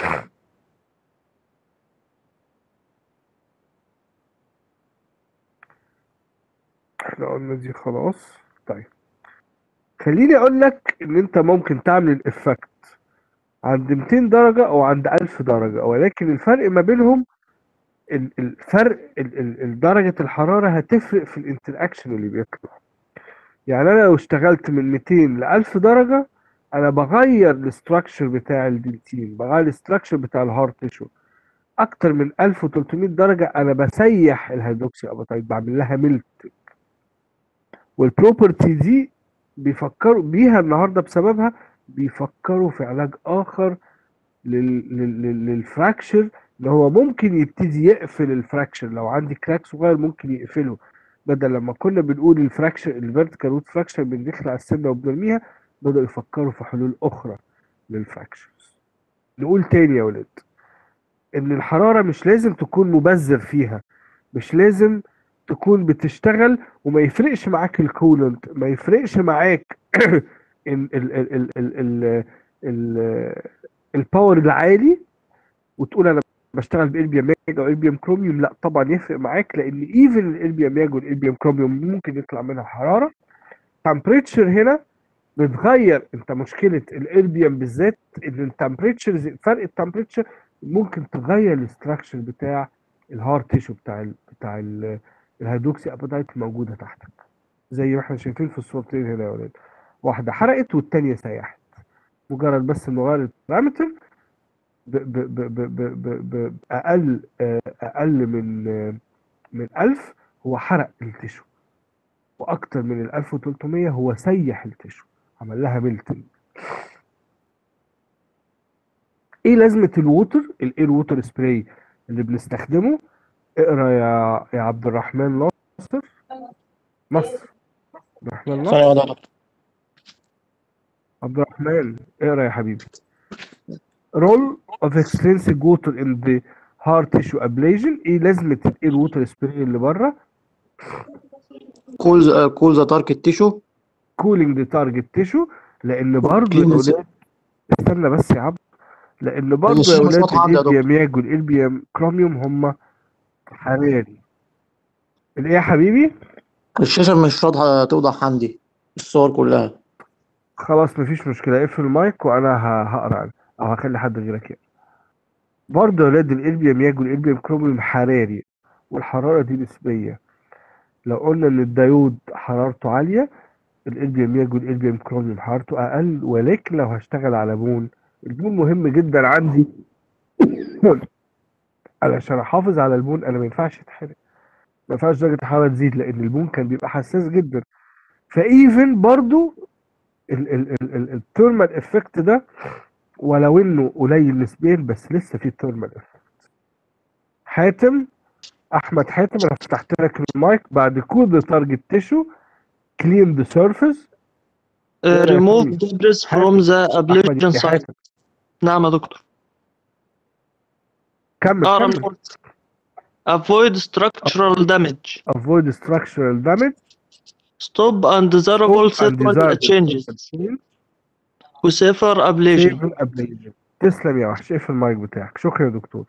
احنا قلنا دي خلاص طيب خليني اقول لك ان انت ممكن تعمل الافكت عند 200 درجة او عند 1000 درجة ولكن الفرق ما بينهم ال- الفرق ال- ال- ال- درجة الحرارة هتفرق في الانتراكشن اللي بيطلع يعني انا لو اشتغلت من 200 ل 1000 درجة انا بغير الاستراكشر بتاع الدنتين بغير الاستراكشر بتاع الهارت تيشو اكتر من 1300 درجة انا بسيح الهيدروكسي اباتايت بعمل لها ميلت والبروبرتي دي بيفكروا بيها النهارده بسببها بيفكروا في علاج اخر لل... لل... لل- للفراكشر اللي هو ممكن يبتدي يقفل الفراكشر لو عندي كراك صغير ممكن يقفله بدل لما كنا بنقول الفراكشر الفيرتيكال روت فراكشر بنخلع السنه وبنرميها بدأوا يفكروا في حلول اخرى للفراكشرز نقول تاني يا ولاد ان الحراره مش لازم تكون مبذر فيها مش لازم تكون بتشتغل وما يفرقش معاك الكولنت ما يفرقش معاك ال ال ال ال ال ال ال الباور العالي وتقول انا بشتغل باربيوم ماج او اربيوم كروميوم لا طبعا يفرق معاك لان ايفن الاربيوم ماج والاربيوم كروميوم ممكن يطلع منها حراره تمبريتشر هنا بتغير انت مشكله الاربيوم بالذات ان التمبريتشر فرق التمبريتشر ممكن تغير الاستراكشر بتاع الهارت تيشو بتاع ال بتاع ال الهيدروكسي اباتايت الموجوده تحتك زي ما احنا شايفين في الصورتين هنا يا ولاد واحده حرقت والتانيه سيحت مجرد بس انه غير البارامتر ب- ب- ب- ب- ب- ب- ب- اقل آه، اقل من آه، من 1000 هو حرق التيشو واكتر من ال 1300 هو سيح التيشو عمل لها ميلتنج ايه لازمه الووتر الاير ووتر سبراي اللي بنستخدمه اقرا يا يا عبد الرحمن ناصر نصر عبد الرحمن نصر
ثانية واحدة يا دكتور
عبد الرحمن اقرا يا حبيبي role of extrinsic water in the heart tissue ablation ايه لازمه الاير ووتر سبراي اللي بره
كول كول ذا تارجت تيشو
cooling the target tissue لان برضه يا
clean the-
اولاد استنى بس يا عبد لان برضه يا
الشاشة مش
اولاد
واضحة عندي يا دكتور.
الاربيام ياج والاربيام كروميوم هم حراري الايه يا حبيبي
الشاشة مش واضحة توضح عندي الصور كلها
خلاص مفيش مشكله اقفل المايك وانا ه- هقرا عنه او هخلي حد غيرك يقرا برضه يا ولاد الاربيام ياج والاربيام كروميوم حراري والحراره دي نسبيه لو قلنا ان الديود حرارته عاليه الاربيام ياج والاربيام كروميوم حرارته اقل ولكن لو هشتغل على بون البون مهم جدا عندي علشان احافظ على البون انا ما ينفعش يتحرق ما ينفعش درجه الحراره تزيد لان البون كان بيبقى حساس جدا فايفن برضو الثيرمال افكت ده ولو انه قليل نسبيا بس لسه في ثيرمال افكت حاتم احمد حاتم انا فتحت لك المايك بعد كود تارجت تيشو كلين ذا سيرفيس
Uh, remove debris from the
احمد
ablation
يا
site
حاتم
نعم يا دكتور
كمل
اه
كمل
remove avoid structural damage
avoid structural damage
stop undesirable
stop
thermal
undesirable
changes
change
وsafer ablation
save ablation تسلم يا وحش اقفل المايك بتاعك شكرا يا دكتور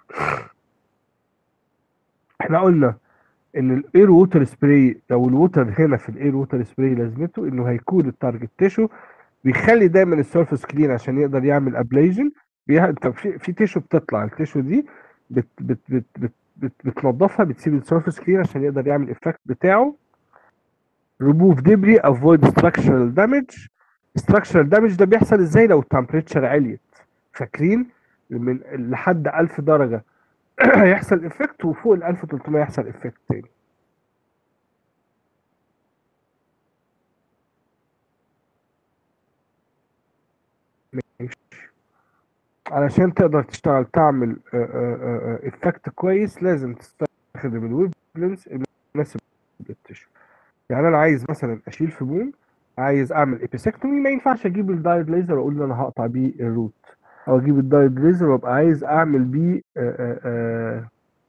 احنا قلنا ان الاير ووتر سبراي لو الووتر هنا في الاير ووتر سبراي لازمته انه هيكون التارجت تيشو بيخلي دايما السيرفس كلين عشان يقدر يعمل ابليجن انت في, في تيشو بتطلع التيشو دي بت بت بت بت بت بتنضفها بتسيب السيرفس كلين عشان يقدر يعمل الافكت بتاعه remove debris avoid structural damage structural damage ده بيحصل ازاي لو التمبريتشر عليت فاكرين من لحد 1000 درجه هيحصل افكت وفوق ال 1300 يحصل افكت تاني ماشي علشان تقدر تشتغل تعمل افكت كويس لازم تستخدم الويب لينس المناسب للتشو يعني انا عايز مثلا اشيل في بون عايز اعمل ابيسكتومي ما ينفعش اجيب الدايد ليزر واقول ان انا هقطع بيه الروت او اجيب الدايد ليزر وابقى عايز اعمل بيه آه، آه، آه،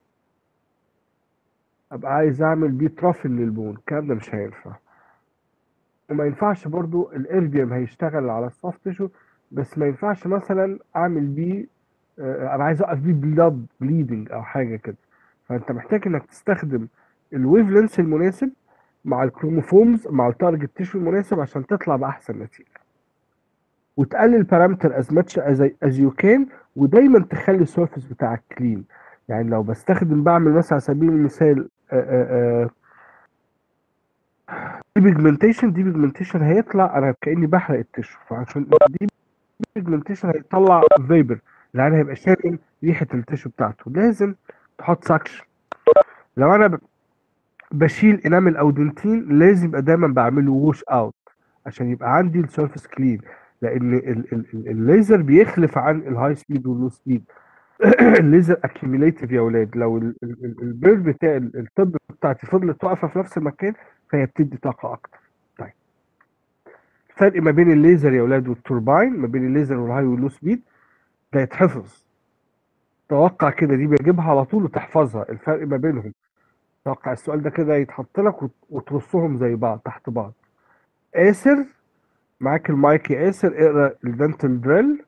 ابقى عايز اعمل بيه ترافل للبون الكلام ده مش هينفع وما ينفعش برضو الاربيوم هيشتغل على السوفت تيشو بس ما ينفعش مثلا اعمل بيه آه، انا عايز اوقف بيه بلاد بليدنج او حاجه كده فانت محتاج انك تستخدم الويف لينس المناسب مع الكروموفومز مع التارجت تيشو المناسب عشان تطلع باحسن نتيجه وتقلل بارامتر از ماتش از يو كان ودايما تخلي السيرفيس بتاعك كلين يعني لو بستخدم بعمل مثلا على سبيل المثال دي بيجمنتيشن دي بيجمنتيشن هيطلع انا كاني بحرق التشو فعشان دي بيجمنتيشن هيطلع فيبر العين هيبقى شامل ريحه التشو بتاعته لازم تحط سكشن لو انا ب- بشيل انامل او دنتين لازم يبقى دايما بعمله ووش اوت عشان يبقى عندي السيرفيس كلين لان ال- ال- ال- الليزر بيخلف عن الهاي سبيد واللو سبيد الليزر اكيوميليتيف يا اولاد لو ال- ال- ال- البير بتاع ال- الطب بتاعتي فضلت واقفه في نفس المكان فهي بتدي طاقه اكتر طيب الفرق ما بين الليزر يا اولاد والتورباين ما بين الليزر والهاي واللو سبيد ده يتحفظ توقع كده دي بجيبها على طول وتحفظها الفرق ما بينهم توقع السؤال ده كده يتحط لك وت- وترصهم زي بعض تحت بعض آسر معاك المايك يا آسر اقرا الدنتال دريل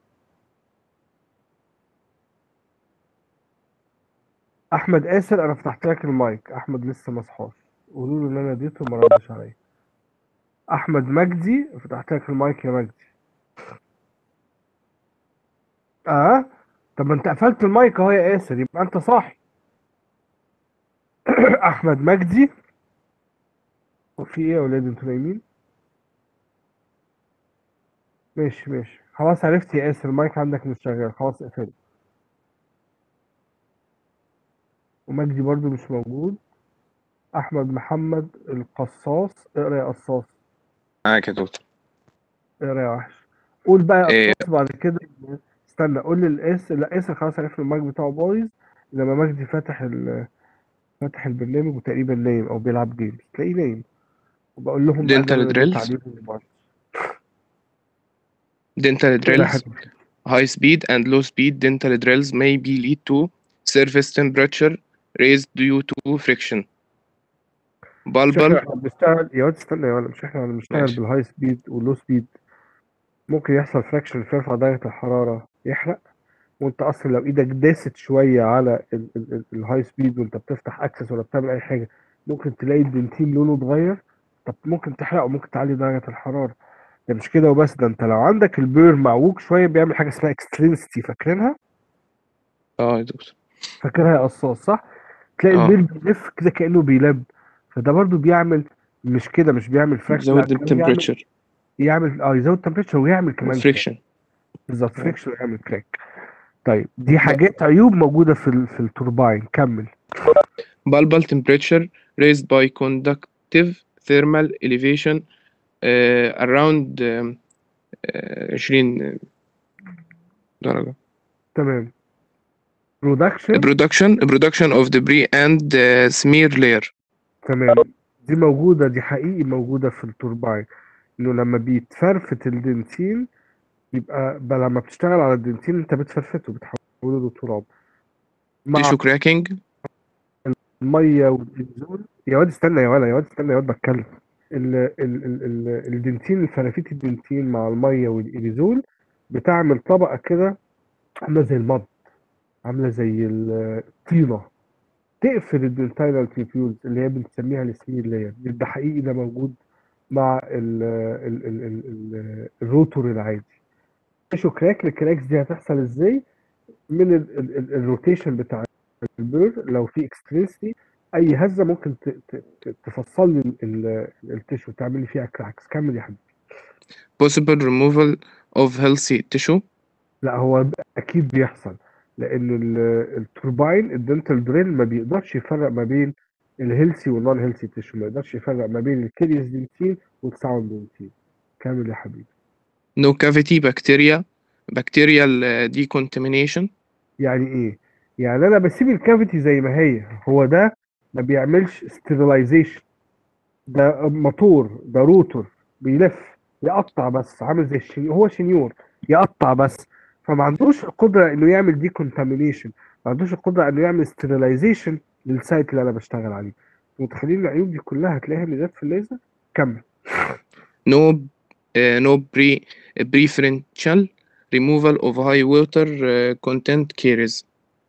احمد آسر انا فتحت لك المايك احمد لسه ما صحاش قولوا له ان انا اديته ما ردش عليا احمد مجدي فتحت لك المايك يا مجدي اه طب ما انت قفلت المايك اهو يا آسر يبقى انت صاحي احمد مجدي وفي ايه يا ولاد انتوا نايمين ماشي ماشي خلاص عرفت يا آسر المايك عندك مش شغال خلاص اقفله ومجدي برضو مش موجود احمد محمد القصاص اقرا يا قصاص
معاك يا دكتور
اقرا يا وحش قول بقى يا
إيه.
قصاص بعد كده استنى قول لي الاس لا اسر خلاص عرفنا المايك بتاعه بايظ انما مجدي فاتح ال فاتح البرنامج وتقريبا نايم او بيلعب جيمز تلاقيه نايم وبقول لهم بقى إن
Dental
أنا رديت
drills.
عليهم وبعد-
dental
اقرا يا
drills
حبيبي.
high speed and low speed dental drills may be lead to surface temperature raised due to friction
مش
bulbal
احنا بنشتغل يا واد استنى يا ولا مش احنا بنشتغل
ماشي.
بالهاي سبيد واللو سبيد ممكن يحصل فراكشن في يرفع درجة الحرارة يحرق وانت اصلا لو ايدك داست شوية على ال- ال- ال- الهاي سبيد وانت بتفتح اكسس ولا بتعمل اي حاجة ممكن تلاقي الدنتين لونه اتغير طب ممكن تحرقه ممكن تعلي درجة الحرارة ده مش كده وبس ده انت لو عندك البير معوج شوية بيعمل حاجة اسمها اكسترينستي فاكرينها؟
اه يا دكتور
فاكرها يا قصاص صح؟ تلاقي
اه.
البير بيلف كده كأنه بيلب فده برضو بيعمل مش كده مش بيعمل فراكشن
زود ال temperature
يعمل اه يزود التمبريتشر ويعمل كمان كراك
friction
بالظبط فريكشن ويعمل كراك طيب دي حاجات عيوب موجودة في ال- في التورباين كمل
bulbal temperature raised by conductive thermal elevation uh, around um, uh, 20 درجة
تمام برودكشن
production production of debris and uh, smear layer
تمام دي موجودة دي حقيقي موجودة في التوربين انه لما بيتفرفت الدنتين يبقى بقى لما بتشتغل على الدنتين انت بتفرفته بتحوله لتراب مع
tissue cracking
المية والإنزول يا واد استنى يا ولا يا واد استنى يا واد بتكلم ال ال ال ال الدنتين الفرافيت الدنتين مع المية والإيريزول بتعمل طبقة كده عاملة زي المض عاملة زي الطينة تقفل الدنتاينال تيبيولز اللي هي بنسميها السمير لاير ده حقيقي ده موجود مع ال ال ال ال ال الروتور العادي شو كراك الكراكس دي هتحصل ازاي من ال- ال- ال- الروتيشن بتاع البير لو في اكسترينسي اي هزه ممكن ت- ت- ت- تفصل لي ال- ال- التيشو تعمل لي فيها كراكس كمل يا حبيبي
possible removal of healthy tissue
لا هو اكيد بيحصل لان ال- التوربين الدنتال دريل ما بيقدرش يفرق ما بين الهيلثي والنون هيلثي تيشو ما يقدرش يفرق ما بين الكيريس دنتين والساوند دنتين كامل يا حبيبي
no cavity bacteria bacterial uh, decontamination
يعني ايه يعني انا بسيب الكافيتي زي ما هي هو ده ما بيعملش ستيرلايزيشن ده موتور ده روتور بيلف يقطع بس عامل زي الشنيور هو شنيور يقطع بس فما عندوش القدره انه يعمل دي كونتامينيشن ما عندوش القدره انه يعمل ستيرلايزيشن للسايت اللي انا بشتغل عليه متخيلين العيوب دي كلها هتلاقيها ميزات في الليزر كمل
no uh, no pre preferential removal of high water uh, content carries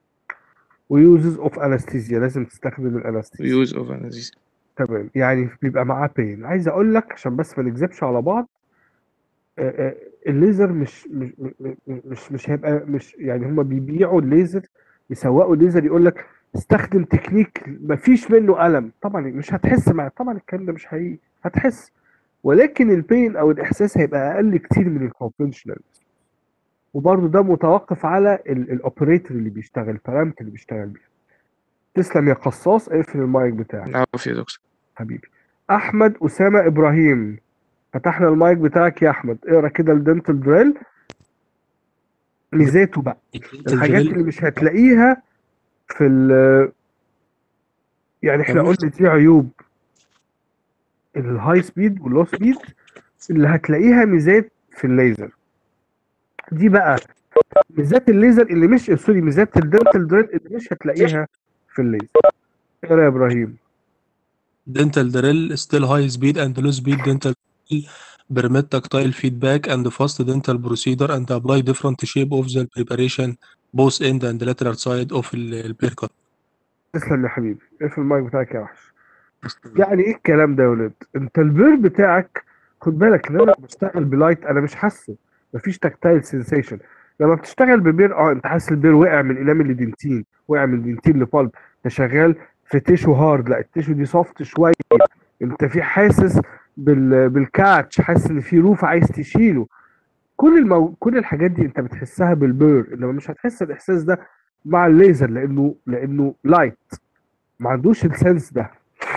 ويوزز اوف انستيزيا لازم تستخدم الانستيزيا
use of anesthesia
تمام يعني بيبقى معاه بين عايز اقول لك عشان بس ما نكذبش على بعض آه، آه، الليزر مش مش مش مش, مش هيبقى مش يعني هم بيبيعوا الليزر يسوقوا الليزر يقول لك استخدم تكنيك مفيش منه ألم طبعا مش هتحس مع طبعا الكلام ده مش حقيقي هتحس ولكن البين او الاحساس هيبقى اقل كتير من الكونفشنال وبرضه ده متوقف على الاوبريتور اللي بيشتغل البارامتر اللي بيشتغل بيها تسلم يا قصاص اقفل المايك بتاعك
العفو يا دكتور
حبيبي احمد اسامه ابراهيم فتحنا المايك بتاعك يا احمد اقرا كده الدنتال دريل ميزاته بقى الحاجات اللي مش هتلاقيها في ال يعني احنا قلنا دي عيوب الهاي سبيد واللو سبيد اللي هتلاقيها ميزات في الليزر دي بقى ميزات الليزر اللي مش سوري ميزات الدنتال دريل اللي مش هتلاقيها في الليزر اقرا يا ابراهيم
dental drill still high speed and low speed dental drill permit tactile feedback and fast dental procedure and apply different shape of the preparation both end and lateral side of the pear cut.
تسلم يا حبيبي اقفل المايك بتاعك يا وحش يعني ايه الكلام ده يا ولاد انت البير بتاعك خد بالك ان انا بشتغل بلايت انا مش حاسه مفيش تاكتايل سensation لما بتشتغل ببير اه انت حاسس البير وقع من انامل لدنتين وقع من دنتين لبالب انت شغال في تيشو هارد لا التيشو دي سوفت شويه انت في حاسس بال... بالكاتش حاسس ان في روف عايز تشيله كل المو... كل الحاجات دي انت بتحسها بالبير انما مش هتحس الاحساس ده مع الليزر لانه لانه لايت ما عندوش السنس ده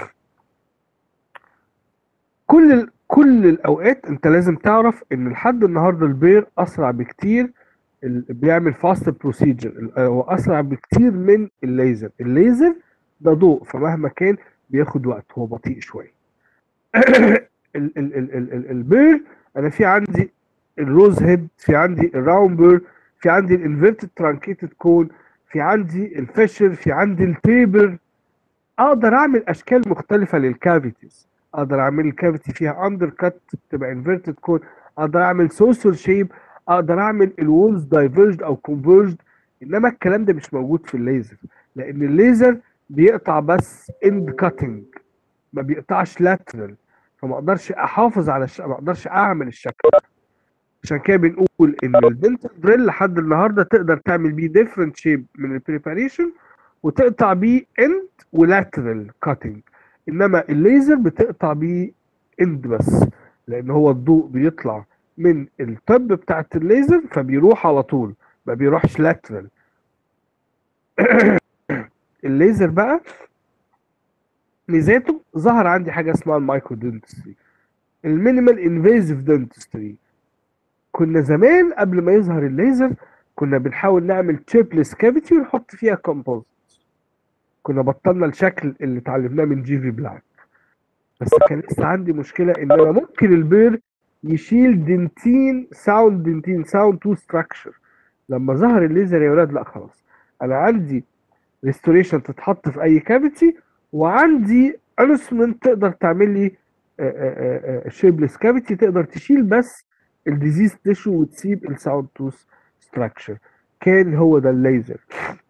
كل ال... كل الاوقات انت لازم تعرف ان لحد النهارده البير اسرع بكتير ال... بيعمل فاست بروسيجر هو اسرع بكتير من الليزر الليزر ده ضوء فمهما كان بياخد وقت هو بطيء شويه ال... ال... ال... ال... ال... البير انا في عندي الروز هيد في عندي الراوند بير في عندي الانفيرتد ترانكيتد كون في عندي الفشر في عندي التيبر اقدر اعمل اشكال مختلفه للكافيتيز اقدر اعمل الكافيتي فيها اندر كات تبقى انفيرتد كون اقدر اعمل سوسر شيب اقدر اعمل الوولز دايفرجد او كونفرجد انما الكلام ده مش موجود في الليزر لان الليزر بيقطع بس اند كاتنج ما بيقطعش لاترال فما اقدرش احافظ على الش... ما اقدرش اعمل الشكل ده. عشان كده بنقول ان الدنتال دريل لحد النهارده تقدر تعمل بيه ديفرنت شيب من البريباريشن وتقطع بيه اند ولاترال كاتنج انما الليزر بتقطع بيه اند بس لان هو الضوء بيطلع من التب بتاعت الليزر فبيروح على طول ما بيروحش لاترال الليزر بقى ميزاته ظهر عندي حاجه اسمها المايكرو دنتستري المينيمال انفيزيف دنتستري كنا زمان قبل ما يظهر الليزر كنا بنحاول نعمل تشيبلس كافيتي ونحط فيها كومبوزيت كنا بطلنا الشكل اللي اتعلمناه من جي في بلاك بس كان لسه عندي مشكله ان انا ممكن البير يشيل دنتين ساوند دنتين ساوند تو ستراكشر لما ظهر الليزر يا ولاد لا خلاص انا عندي ريستوريشن تتحط في اي كافيتي وعندي انسترومنت تقدر تعمل لي شيبلس كافيتي تقدر تشيل بس الديزيز تيشو وتسيب الساوند تو ستراكشر كان هو ده الليزر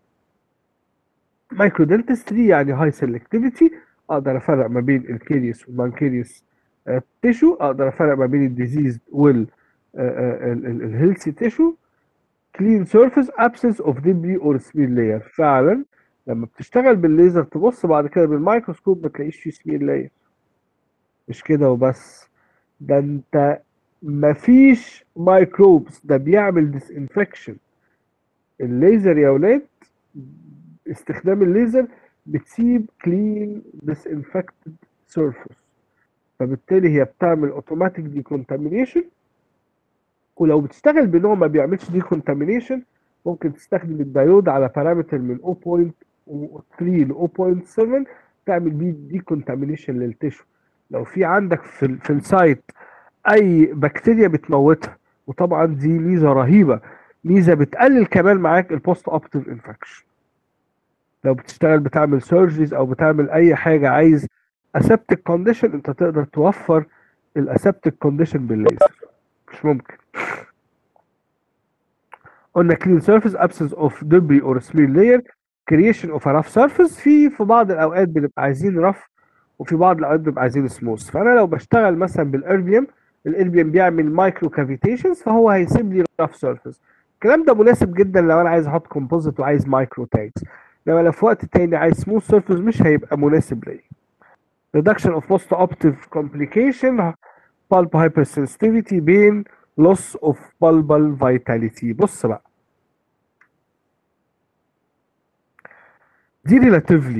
مايكرو دنتستري يعني هاي سيلكتيفيتي اقدر افرق ما بين الكيريوس والمانكيريوس تيشو اقدر افرق ما بين الديزيز وال الهيلثي تيشو كلين سيرفيس ابسنس اوف ديبري اور سمير لاير فعلا لما بتشتغل بالليزر تبص بعد كده بالميكروسكوب ما تلاقيش فيه سمير لاير مش كده وبس ده انت مفيش مايكروبس ده بيعمل ديس انفكشن الليزر يا ولاد استخدام الليزر بتسيب كلين ديس انفكتد سيرفيس فبالتالي هي بتعمل اوتوماتيك ديكونتامينيشن ولو بتشتغل بنوع ما بيعملش ديكونتامينيشن ممكن تستخدم الدايود على بارامتر من 0.3 ل 0.7 تعمل بيه ديكونتامينيشن للتشو لو في عندك في ال في السايت اي بكتيريا بتموتها وطبعا دي ميزه رهيبه ميزه بتقلل كمان معاك البوست اوبتيف انفكشن لو بتشتغل بتعمل سيرجريز او بتعمل اي حاجه عايز اسبتك كونديشن انت تقدر توفر الاسبتك كونديشن بالليزر مش ممكن قلنا clean surface absence of debris or smear layer creation of a rough surface في في بعض الاوقات بنبقى عايزين rough وفي بعض الاوقات بنبقى عايزين سموث فانا لو بشتغل مثلا بالاربيوم الاربيوم بيعمل مايكرو كافيتيشنز فهو هيسيب لي rough surface الكلام ده مناسب جدا لو انا عايز احط كومبوزيت وعايز مايكرو تاجز لما لو في وقت تاني عايز سموث سيرفيس مش هيبقى مناسب ليا reduction of post operative complication pulp hypersensitivity بين loss of pulpal vitality بص بقى دي relatively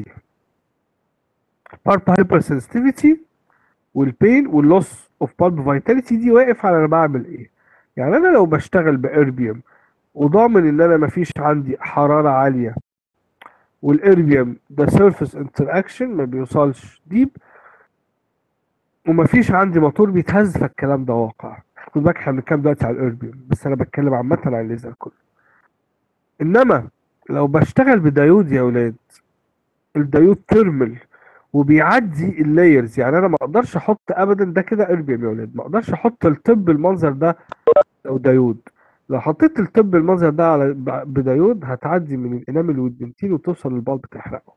pulp hypersensitivity والبين واللوس اوف pulp vitality دي واقف على انا بعمل ايه يعني انا لو بشتغل باربيوم وضامن ان انا مفيش عندي حرارة عالية والاربيوم ده سيرفيس انتراكشن ما بيوصلش ديب ومفيش عندي موتور بيتهز فالكلام ده واقع خد بالك احنا بنتكلم دلوقتي على الاربيوم بس انا بتكلم عامة عن الليزر كله انما لو بشتغل بدايود يا ولاد الدايود تيرمل وبيعدي اللايرز يعني انا ما اقدرش احط ابدا ده كده اربيوم يا ولاد ما اقدرش احط الطب بالمنظر ده لو دايود لو حطيت الطب بالمنظر ده على ب- بدايود هتعدي من الانامل والدنتين وتوصل للبالب تحرقه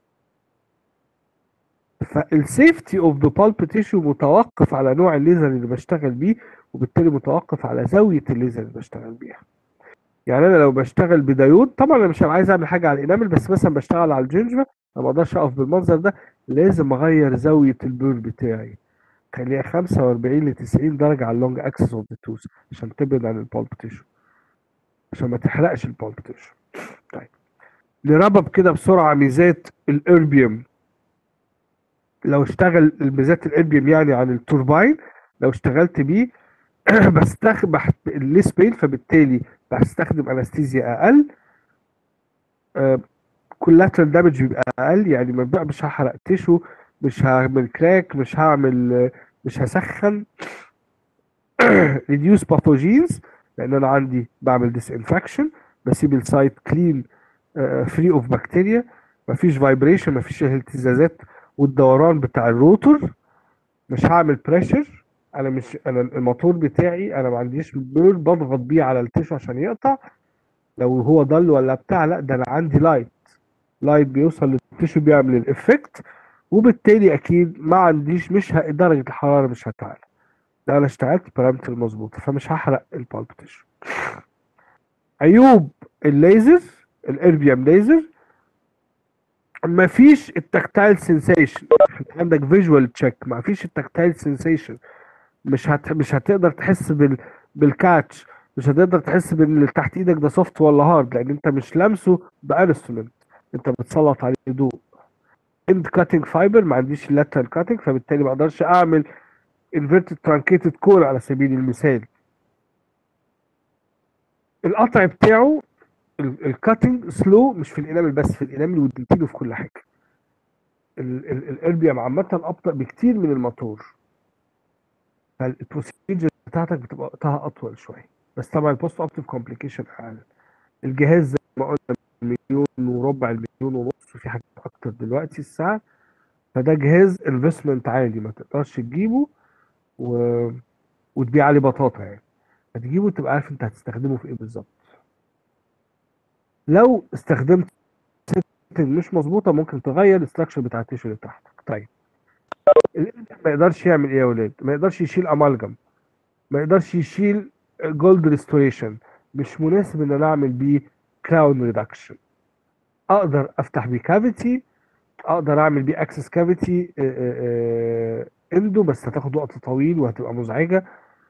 فالسيفتي اوف ذا بالب تيشو متوقف على نوع الليزر اللي بشتغل بيه وبالتالي متوقف على زاويه الليزر اللي بشتغل بيها يعني انا لو بشتغل بدايود طبعا انا مش هبقى عايز اعمل حاجه على الانامل بس مثلا بشتغل على الجنجفه انا ما اقدرش اقف بالمنظر ده لازم اغير زاويه البير بتاعي خليها 45 ل 90 درجه على اللونج اكسس اوف ذا توث عشان تبعد عن البالب تيشو عشان ما تحرقش البالب تيشو طيب نربط كده بسرعه ميزات الاربيوم لو اشتغل الميزات الاربيوم يعني عن التوربين لو اشتغلت بيه بستخدم الليس بين فبالتالي بستخدم انستيزيا اقل كولاترال دامج بيبقى اقل يعني ما بقى مش هحرق تيشو مش هعمل كراك مش هعمل آه، مش هسخن ريديوس باثوجينز لان انا عندي بعمل ديس انفكشن بسيب السايت كلين فري اوف بكتيريا مفيش فايبريشن مفيش اهتزازات والدوران بتاع الروتور مش هعمل بريشر انا مش انا الموتور بتاعي انا ما عنديش بير بضغط بيه على التيشو عشان يقطع لو هو ضل ولا بتاع لا ده انا عندي لايت لايت بيوصل للتيشو بيعمل الافكت وبالتالي اكيد ما عنديش مش ه... درجه الحراره مش هتعلى لا انا اشتغلت بارامتر مظبوطه فمش هحرق البالب تيشو عيوب الليزر الاربيوم ليزر مفيش التكتايل سنسيشن عندك فيجوال تشيك مفيش التكتايل سنسيشن مش هت... مش هتقدر تحس بال... بالكاتش مش هتقدر تحس بان اللي تحت ايدك ده سوفت ولا هارد لان انت مش لامسه بانسترومنت انت بتسلط عليه ضوء اند كاتنج فايبر ما عنديش اللاترال كاتنج فبالتالي ما اقدرش اعمل انفيرتد ترانكيتد كور على سبيل المثال القطع بتاعه الكاتنج سلو مش في الانامل بس في الانامل والدنتين وفي كل حاجه ال- ال- الاربيوم عامه ابطا بكتير من الموتور فالبروسيجر بتاعتك بتبقى وقتها اطول شويه بس طبعا البوست اوبتيف كومبليكيشن اقل الجهاز زي ما قلنا مليون وربع المليون ونص وفي حاجات اكتر دلوقتي الساعه فده جهاز انفستمنت عالي ما تقدرش تجيبه و... وتبيع عليه بطاطا يعني هتجيبه تبقى عارف انت هتستخدمه في ايه بالظبط لو استخدمت setting مش مظبوطه ممكن تغير الاستراكشر بتاع التيشو اللي تحتك طيب الإنسان ما يقدرش يعمل ايه يا ولاد ما يقدرش يشيل امالجم ما يقدرش يشيل جولد ريستوريشن مش مناسب ان انا اعمل بيه كراون ريدكشن اقدر افتح بيه كافيتي اقدر اعمل بيه اكسس كافيتي اندو بس هتاخد وقت طويل وهتبقى مزعجه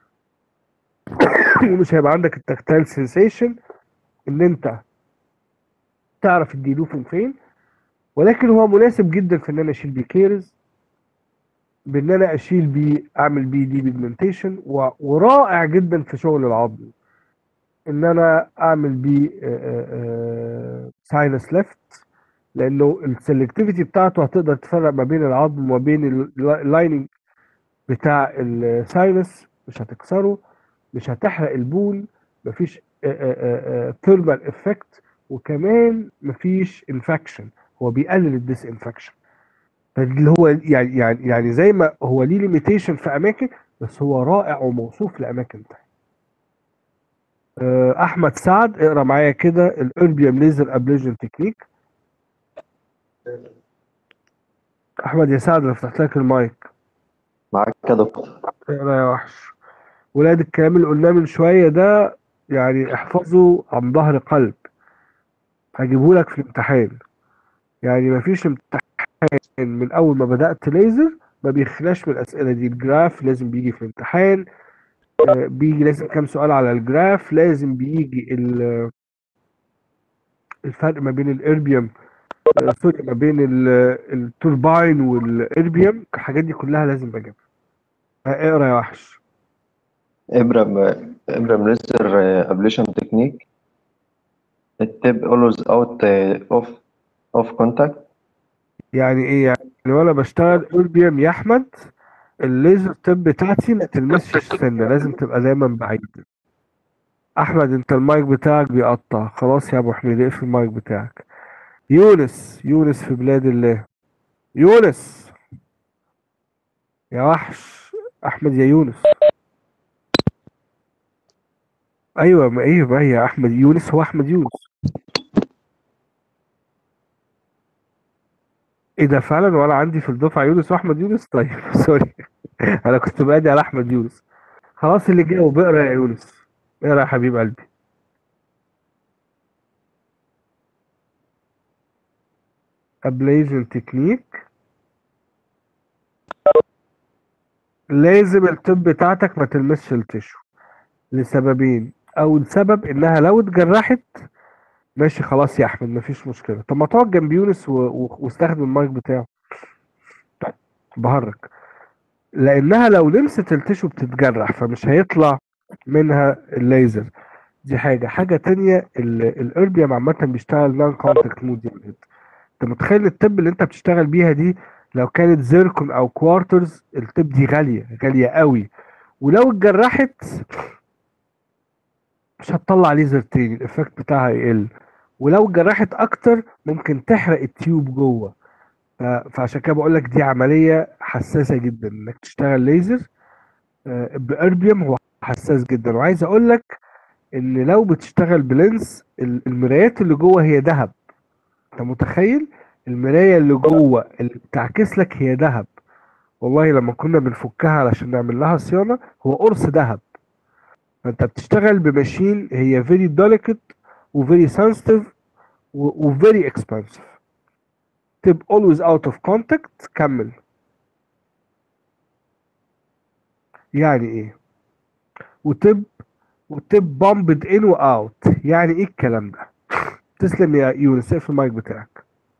ومش هيبقى عندك التكتايل سensation ان انت تعرف الديلوفين فين ولكن هو مناسب جدا في ان انا اشيل بيه كيرز بان انا اشيل بيه اعمل بيه دي بيجمنتيشن ورائع جدا في شغل العظم ان انا اعمل بيه ساينس ليفت لانه السلكتيفيتي بتاعته هتقدر تفرق ما بين العظم وما بين اللايننج بتاع الساينس مش هتكسره مش هتحرق البول مفيش ثيرمال افكت وكمان مفيش انفكشن هو بيقلل الديس انفكشن اللي هو يعني يعني يعني زي ما هو ليه ليميتيشن في اماكن بس هو رائع وموصوف لاماكن تانية آه، احمد سعد اقرا معايا كده الاربيوم ليزر ابليجن تكنيك احمد يا سعد انا فتحت لك المايك
معاك يا دكتور
اقرا يا وحش ولاد الكلام اللي قلناه من شويه ده يعني احفظه عن ظهر قلب هجيبه لك في الامتحان يعني مفيش امتحان من اول ما بدات ليزر ما بيخلاش من الاسئله دي الجراف لازم بيجي في الامتحان آه، بيجي لازم كام سؤال على الجراف لازم بيجي ال- الفرق ما بين الاربيوم آه، سوري ما بين ال- التورباين والاربيوم الحاجات دي كلها لازم بجيبها آه، اقرا يا وحش
ابرم ابرم ليزر ابليشن تكنيك التيب always out اوف اوف كونتاكت
يعني ايه يعني وانا بشتغل اربيوم يا احمد الليزر تيب بتاعتي ما تلمسش السنه لازم تبقى دايما بعيد احمد انت المايك بتاعك بيقطع خلاص يا ابو حميد اقفل المايك بتاعك يونس يونس في بلاد الله يونس يا وحش احمد يا يونس ايوه ما ايه بقى يا احمد يونس هو احمد يونس ايه ده فعلا ولا عندي في الدفعه يونس واحمد يونس طيب سوري انا كنت بادي على احمد يونس خلاص اللي جاوب اقرا يا يونس اقرا يا حبيب قلبي ابليجن تكنيك لازم التب بتاعتك ما تلمسش التشو لسببين اول سبب انها لو اتجرحت ماشي خلاص يا احمد مفيش مشكله طب ما تقعد جنب يونس و... و... واستخدم المايك بتاعه طيب بهرج لانها لو لمست التشو بتتجرح فمش هيطلع منها الليزر دي حاجه حاجه تانية ال- الاربيوم عامه بيشتغل نون كونتاكت مود يا ولاد انت متخيل التب اللي انت بتشتغل بيها دي لو كانت زيركون او كوارترز التب دي غاليه غاليه قوي ولو اتجرحت مش هتطلع ليزر تاني الايفكت بتاعها يقل ولو اتجرحت اكتر ممكن تحرق التيوب جوه ف- فعشان كده بقول لك دي عمليه حساسه جدا انك تشتغل ليزر آه، باربيوم هو حساس جدا وعايز اقول لك ان لو بتشتغل بلينس ال- المرايات اللي جوه هي ذهب انت متخيل المرايه اللي جوه اللي بتعكس لك هي ذهب والله لما كنا بنفكها علشان نعمل لها صيانه هو قرص ذهب فانت بتشتغل بماشين هي فيري delicate وفيري sensitive وفيري expensive تب always out of contact كمل يعني ايه وتب وتب بامبد ان واوت يعني ايه الكلام ده تسلم يا يونس اقفل المايك بتاعك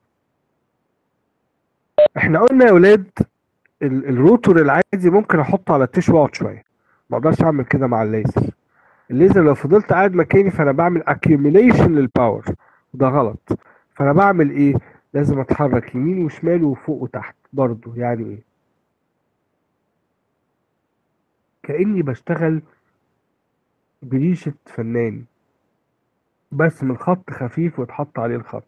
احنا قلنا يا ولاد ال- الروتور العادي ممكن احطه على التيشو واقعد شويه ما اقدرش اعمل كده مع الليزر الليزر لو فضلت قاعد مكاني فانا بعمل accumulation للباور وده غلط فانا بعمل ايه لازم اتحرك يمين وشمال وفوق وتحت برضو يعني ايه كأني بشتغل بريشة فنان برسم الخط خفيف ويتحط عليه الخط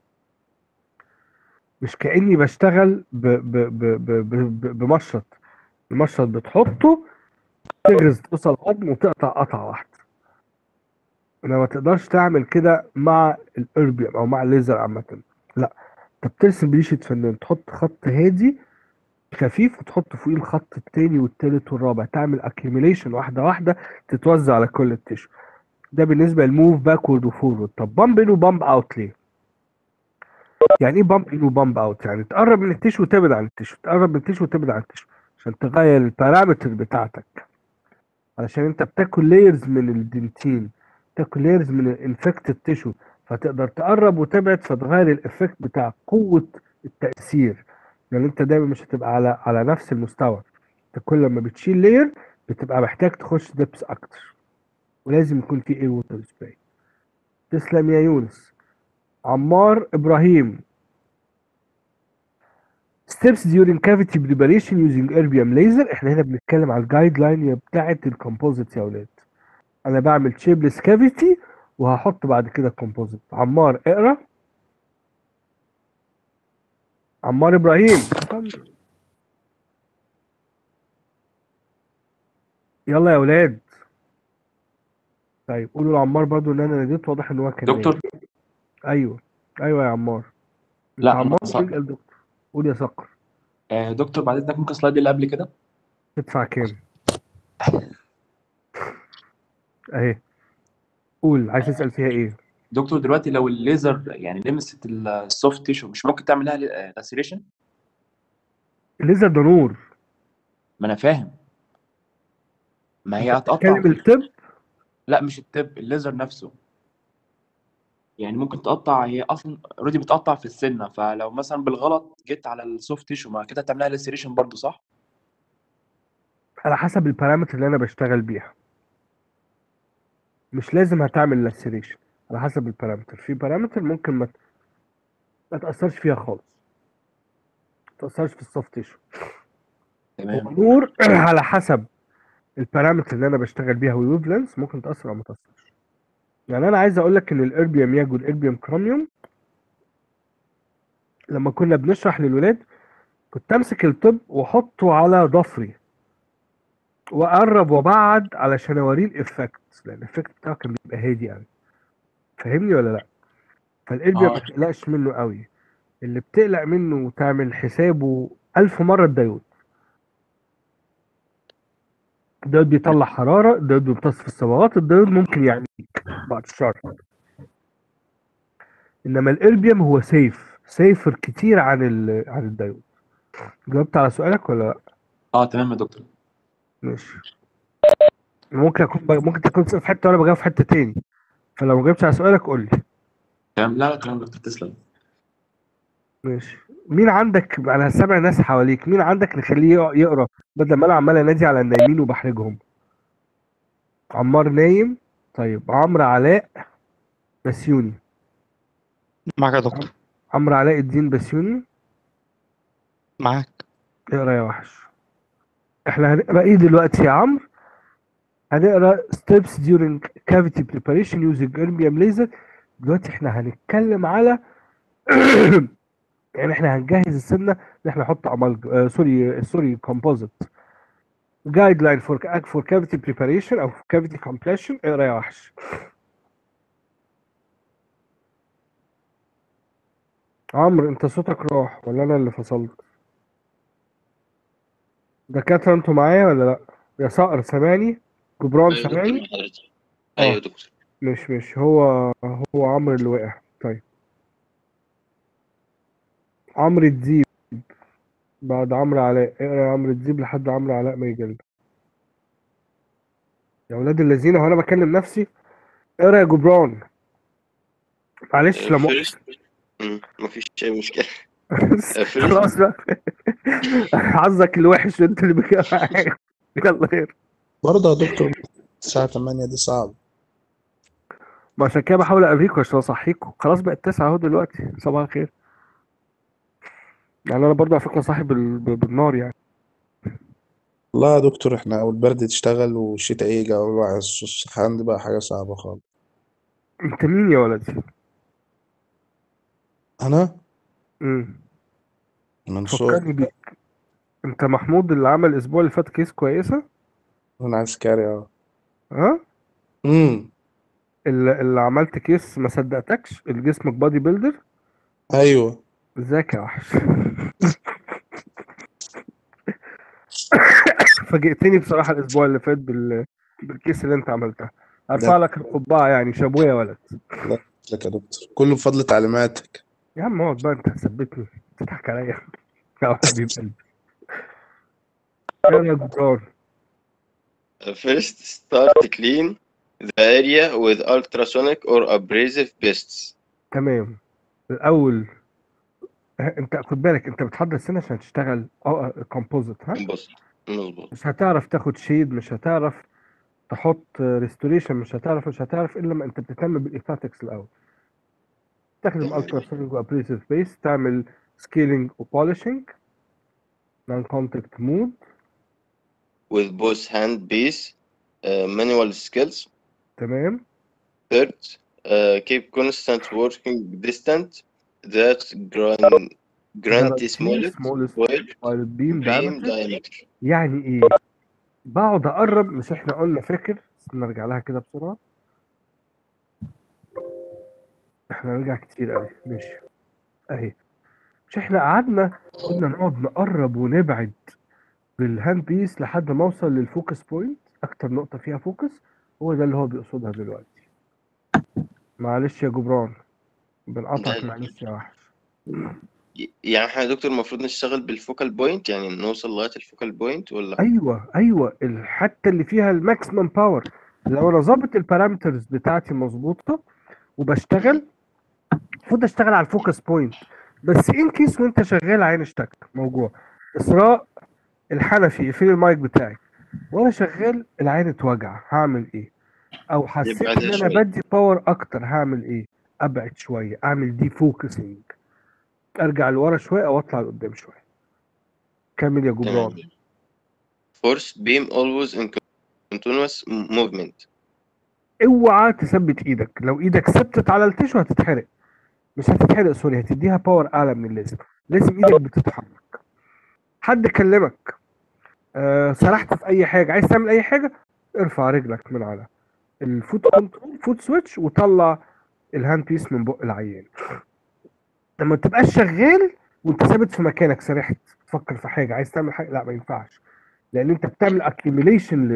مش كأني بشتغل ب ب ب ب ب ب بمشرط المشرط بتحطه تغرز توصل عظم وتقطع قطعة واحدة انا ما تقدرش تعمل كده مع الاربيوم او مع الليزر عامة لا انت بترسم بريشة فنان تحط خط هادي خفيف وتحط فوقيه الخط التاني والتالت والرابع تعمل accumulation واحدة واحدة تتوزع على كل التيشو ده بالنسبة للموف باكورد وفورورد طب بامب ان وبامب اوت ليه؟ يعني ايه بامب ان وبامب اوت؟ يعني تقرب من التيشو وتبعد عن التيشو تقرب من التيشو وتبعد عن التيشو عشان تغير البارامتر بتاعتك علشان انت بتاكل لايرز من الدنتين تاكل لايرز من الانفكتد تيشو فتقدر تقرب وتبعد فتغير الافكت بتاع قوة التأثير يعني انت دايما مش هتبقى على على نفس المستوى انت كل ما بتشيل لاير بتبقى محتاج تخش دبس اكتر ولازم يكون في اير ووتر سبراي تسلم يا يونس عمار ابراهيم steps during cavity preparation using erbium laser احنا هنا بنتكلم على الجايد لاين بتاعه الكومبوزيت يا اولاد انا بعمل شيبلس كافيتي وهحط بعد كده الكومبوزيت عمار اقرا عمار ابراهيم يلا يا اولاد طيب قولوا لعمار برضو ان انا ناديت واضح ان هو كان
دكتور
نايم. ايوه ايوه يا عمار انت
لا انا
عمار
صقر
تسال دكتور قول يا صقر
آه دكتور بعد اذنك ممكن السلايد اللي قبل كده
تدفع كام اهي قول عايز تسال فيها ايه
دكتور دلوقتي لو الليزر يعني لمست السوفت تيشو مش ممكن تعمل لها لاسيريشن
الليزر ده نور
ما انا فاهم ما هي
انت
هتقطع
بتتكلم
في
الطب
لا مش التب الليزر نفسه يعني ممكن تقطع هي اصلا اوريدي بتقطع في السنه فلو مثلا بالغلط جيت على السوفت تيشو ما كده هتعملها لاسيريشن برضو صح
على حسب البارامتر اللي انا بشتغل بيها مش لازم هتعمل لاسيريشن على حسب البارامتر في بارامتر ممكن ما ما تاثرش فيها خالص ما تاثرش في السوفت تيشو
تمام
نور على حسب البارامتر اللي انا بشتغل بيها والويف لينس ممكن تاثر او ما تاثرش يعني انا عايز اقول لك ان الاربيوم ياج والاربيوم كروميوم لما كنا بنشرح للولاد كنت امسك الطب واحطه على ضفري واقرب وابعد علشان اوريه الافكت لان الافكت بتاعه كان بيبقى هادي قوي فاهمني ولا لا فالاربيوم ما
اه
تقلقش منه قوي اللي بتقلق منه وتعمل حسابه ألف مرة الدايود الدايود بيطلع حرارة الدايود بيمتص في الصبغات الدايود ممكن يعميك بعد الشر انما الاربيوم هو سيف سيفر كتير عن ال... عن الدايود جاوبت على سؤالك ولا لا
اه تمام يا دكتور
ماشي ممكن اكون ب... ممكن تكون في حته وانا بجاوب في حته تاني فلو ما جاوبتش على سؤالك قول لي
تمام لا لا تمام يا دكتور تسلم
ماشي مين عندك انا سامع ناس حواليك مين عندك نخليه يق- يقرا بدل ما انا عمال انادي على النايمين وبحرجهم عمار نايم طيب عمرو علاء بسيوني
معاك يا
عم-
دكتور
عمرو علاء الدين بسيوني
معاك
اقرا يا وحش احنا هنقرا ايه دلوقتي يا عمرو هنقرا steps during cavity preparation using erbium laser دلوقتي احنا هنتكلم على يعني احنا هنجهز السنه ان احنا نحط امالج آه سوري سوري كومبوزيت جايد لاين فور فور كافيتي بريباريشن او كافيتي كومبليشن اقرا يا وحش عمرو انت صوتك راح ولا انا اللي فصلت دكاتره انتوا معايا ولا لا يا صقر سامعني جبران
ايوه دكتور
سامعني
مع حضرتك
اه
ايوه دكتور
مش مش هو هو عمرو اللي وقع طيب عمرو الديب بعد عمرو علاء اقرا يا عمرو الديب لحد عمرو علاء ما يجي لنا. يا ولاد الذين هو انا بكلم نفسي اقرا يا جبران معلش لا مؤاخذة
فيرست مفيش اي مشكله فيرست
خلاص بقى حظك الوحش انت اللي بقى يلا خير
برضه يا دكتور
الساعة 8 دي صعب
ما عشان كده بحاول اوريكم عشان اصحيكم خلاص بقت تسعة اهو دلوقتي صباح الخير يعني انا برضه على فكرة صاحي بال... ب- بالنار يعني
والله يا دكتور احنا والبرد تشتغل والشتاء يجي والصحيان دي بقى حاجة صعبة خالص
انت مين يا ولدي؟
أنا
امم
منصور
فكرني بيك انت محمود اللي عمل الاسبوع اللي فات كيس كويسة
أنا عسكري اه
ها؟
امم
اللي, اللي عملت كيس ما صدقتكش اللي جسمك بادي بيلدر
أيوه
ازيك يا وحش فاجئتني بصراحة الأسبوع اللي فات بال... بالكيس اللي أنت عملتها أرفع
لا
لك القبعة يعني شابوه يا ولد
لا لك يا دكتور كله بفضل تعليماتك
يا عم اقعد بقى أنت هتثبتني تضحك عليا يا حبيب قلبي يلا يا جبران
First, start to clean the area with ultrasonic or abrasive pests.
تمام الأول أنت خد بالك أنت بتحضر السنة عشان تشتغل اه كومبوزيت ها
بص مظبوط
مش هتعرف تاخد شيد مش هتعرف تحط ريستوريشن مش هتعرف مش هتعرف الا لما انت بتهتم بالايثاتكس الاول تستخدم
تمام
الترا سونيك وابريسيف بيس تعمل سكيلينج وبولشنج نون كونتاكت مود
with both hand base uh, manual skills.
تمام
Third, uh, keep constant working distance that grant grant
guarantee
smallest
smallest
wire
pilot beam
beam
diameter
diameter.
يعني ايه بقعد اقرب مش احنا قلنا فاكر نرجع لها كده بسرعه احنا نرجع كتير قوي ماشي اهي مش احنا قعدنا قلنا نقعد نقرب ونبعد بالهاند بيس لحد ما اوصل للفوكس بوينت اكتر نقطه فيها فوكس هو ده اللي هو بيقصدها دلوقتي معلش يا جبران بنقطعك
ده
معلش يا وحش
يعني احنا يا دكتور المفروض نشتغل بالفوكال بوينت يعني نوصل لغاية الفوكال بوينت ولا
ايوه ايوه ال- حتى اللي فيها الماكسيمم باور لو انا ظابط البارامترز بتاعتي مظبوطه وبشتغل المفروض اشتغل على الفوكس بوينت بس ان كيس وانت شغال عين اشتك موجوع اسراء الحنفي فين المايك بتاعي وانا شغال العين اتوجع هعمل ايه او حسيت
يبعد
ان انا
شوية
بدي باور اكتر هعمل ايه ابعد شويه اعمل دي فوكسنج ارجع لورا شويه او اطلع لقدام شويه كمل يا جبران
تمام Force beam always in continuous movement
اوعى تثبت ايدك لو ايدك ثبتت على التشو هتتحرق مش هتتحرق سوري هتديها باور اعلى من اللازم لازم ايدك بتتحرك حد كلمك آه سرحت في اي حاجه عايز تعمل اي حاجه ارفع رجلك من على الفوت كنترول فوت سويتش وطلع الهاند بيس من بق العيان لما تبقاش شغال وانت ثابت في مكانك سرحت تفكر في حاجه عايز تعمل حاجه لا ما ينفعش لان انت بتعمل اكيوميليشن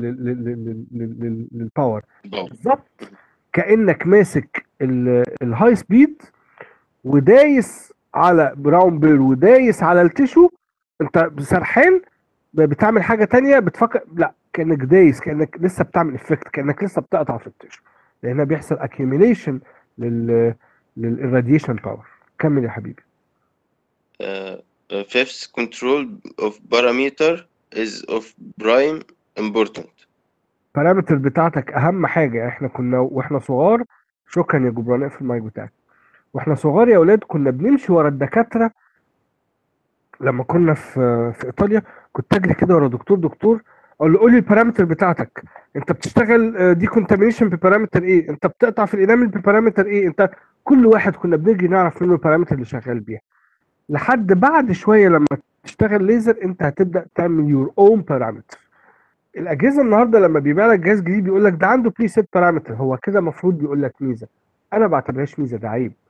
للباور
باور
بالظبط كانك ماسك الهاي سبيد ودايس على براون بير ودايس على التشو انت سرحان بتعمل حاجه تانية بتفكر لا كانك دايس كانك لسه بتعمل افكت كانك لسه بتقطع في التشو لان بيحصل اكيوميليشن لل للراديشن باور كمل يا حبيبي
uh, uh, fifth control of parameter is of prime important
البارامتر بتاعتك اهم حاجه احنا كنا واحنا صغار شكرا يا جبران اقفل المايك بتاعك واحنا صغار يا اولاد كنا بنمشي ورا الدكاتره لما كنا في في ايطاليا كنت اجري كده ورا دكتور دكتور اقول له قول لي البارامتر بتاعتك انت بتشتغل دي كونتامينيشن ببارامتر ايه انت بتقطع في الانامل ببارامتر ايه انت كل واحد كنا بنجري نعرف منه البارامتر اللي شغال بيها لحد بعد شويه لما تشتغل ليزر انت هتبدا تعمل يور اون بارامتر الاجهزه النهارده لما بيبيع لك جهاز جديد بيقول لك ده عنده بري سيت بارامتر هو كده المفروض بيقول لك ميزه انا ما بعتبرهاش ميزه ده عيب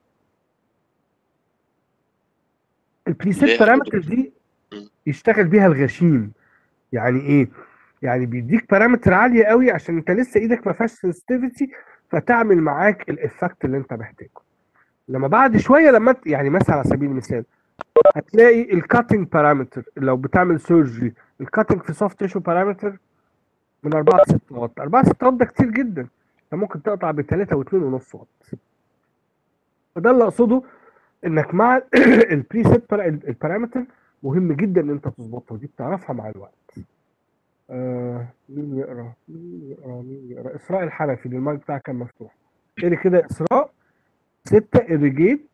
البري
ليه
سيت
يا
بارامتر
دكتور؟
دي يشتغل بيها الغشيم يعني ايه يعني بيديك بارامتر عاليه قوي عشان انت لسه ايدك ما فيهاش سنسيتيفيتي فتعمل معاك الافكت اللي انت محتاجه لما بعد شويه لما انت يعني مثلا على سبيل المثال هتلاقي الكاتنج بارامتر لو بتعمل سيرجري الكاتنج في سوفت تيشو بارامتر من 4 ل 6 واط 4 6 واط ده كتير جدا انت ممكن تقطع ب 3 و2 ونص واط فده اللي اقصده انك مع البري سيت البارامتر مهم جدا ان انت تظبطها ودي بتعرفها مع الوقت آه مين يقرا مين يقرا مين يقرا اسراء الحنفي المايك بتاعك كان مفتوح اقري كده اسراء ستة irrigate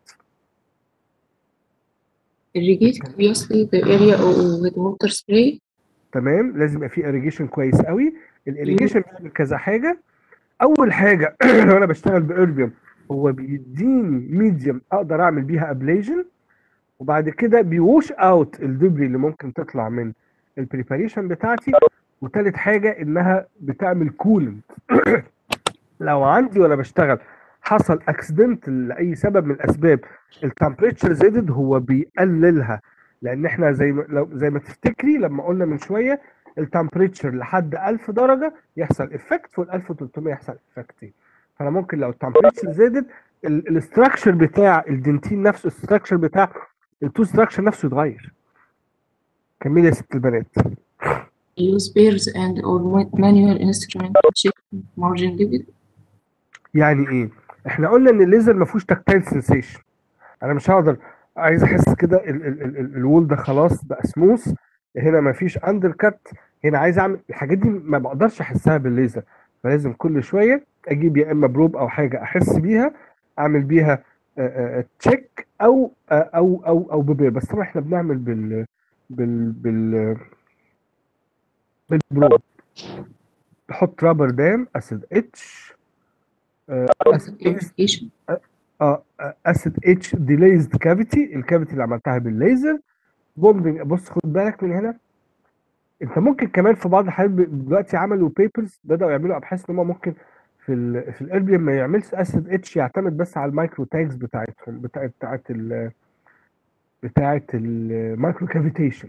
irrigate copiously the area with water spray
تمام لازم يبقى فيه irrigation كويس قوي الirrigation بيعمل كذا حاجه اول حاجه لو انا بشتغل باربيوم هو بيديني ميديوم اقدر اعمل بيها ابليجن وبعد كده بيوش اوت الدبري اللي ممكن تطلع من البريباريشن بتاعتي وتالت حاجه انها بتعمل كولنت لو عندي وانا بشتغل حصل اكسيدنت لاي سبب من الاسباب التمبريتشر زادت هو بيقللها لان احنا زي ما لو زي ما تفتكري لما قلنا من شويه التمبريتشر لحد 1000 درجه يحصل افكت وال 1300 يحصل افكت فانا ممكن لو التمبريتشر زادت الاستراكشر بتاع الدنتين نفسه الاستراكشر بتاع التو ستراكشر نفسه يتغير كملي يا ست البنات
use pairs and or manual instrument to check margin level
يعني ايه احنا قلنا ان الليزر ما فيهوش تاكتايل سنسيشن انا مش هقدر عايز احس كده ال- ال- ال- ال- الوول ده خلاص بقى سموث هنا ما فيش اندر كات هنا عايز اعمل الحاجات دي ما بقدرش احسها بالليزر فلازم كل شويه اجيب يا اما بروب او حاجه احس بيها اعمل بيها تشيك او آه، او او او ببير بس طبعا احنا بنعمل بال بال بال بالبروب بحط رابر دام اسيد اتش اسيد
application
اه اسيد اتش ديليزد كافيتي الكافيتي اللي عملتها بالليزر بومبنج بص خد بالك من هنا انت ممكن كمان في بعض الحالات ب- دلوقتي عملوا بيبرز بداوا يعملوا ابحاث ان هم ممكن في ال في الاربيوم ما يعملش اسيد اتش يعتمد بس على المايكرو تاجز بتاعتهم بتاعت بتاعت ال بتاعت المايكرو كافيتيشن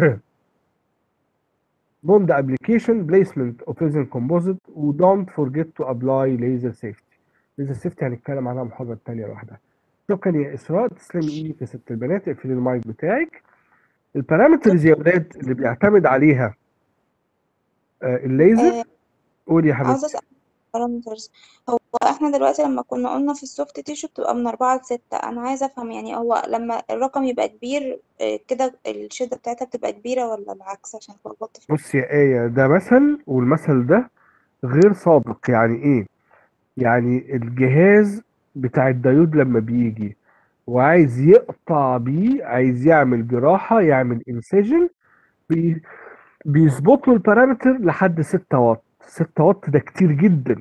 بوند ابلكيشن بليسمنت اوف ريزن كومبوزيت ودونت فورجيت تو ابلاي ليزر سيفتي ليزر سيفتي هنتكلم عنها محاضره ثانيه لوحدها شكرا يا اسراء تسلمي ايدك يا ست البنات اقفلي المايك بتاعك البارامترز يا ولاد اللي بيعتمد عليها آه، الليزر
آه،
قولي يا
عاوزة
حبيبتي
أسأل بارامترز هو احنا دلوقتي لما كنا قلنا في السوفت تيشو بتبقى من أربعة لستة أنا عايزة أفهم يعني هو لما الرقم يبقى كبير آه، كده الشدة بتاعتها بتبقى كبيرة ولا العكس عشان اتلخبطت في
بص يا آية ده مثل والمثل ده غير صادق يعني ايه يعني الجهاز بتاع الديود لما بيجي وعايز يقطع بيه عايز يعمل جراحة يعمل انسجن بي بيظبط له البارامتر لحد 6 واط 6 واط ده كتير جدا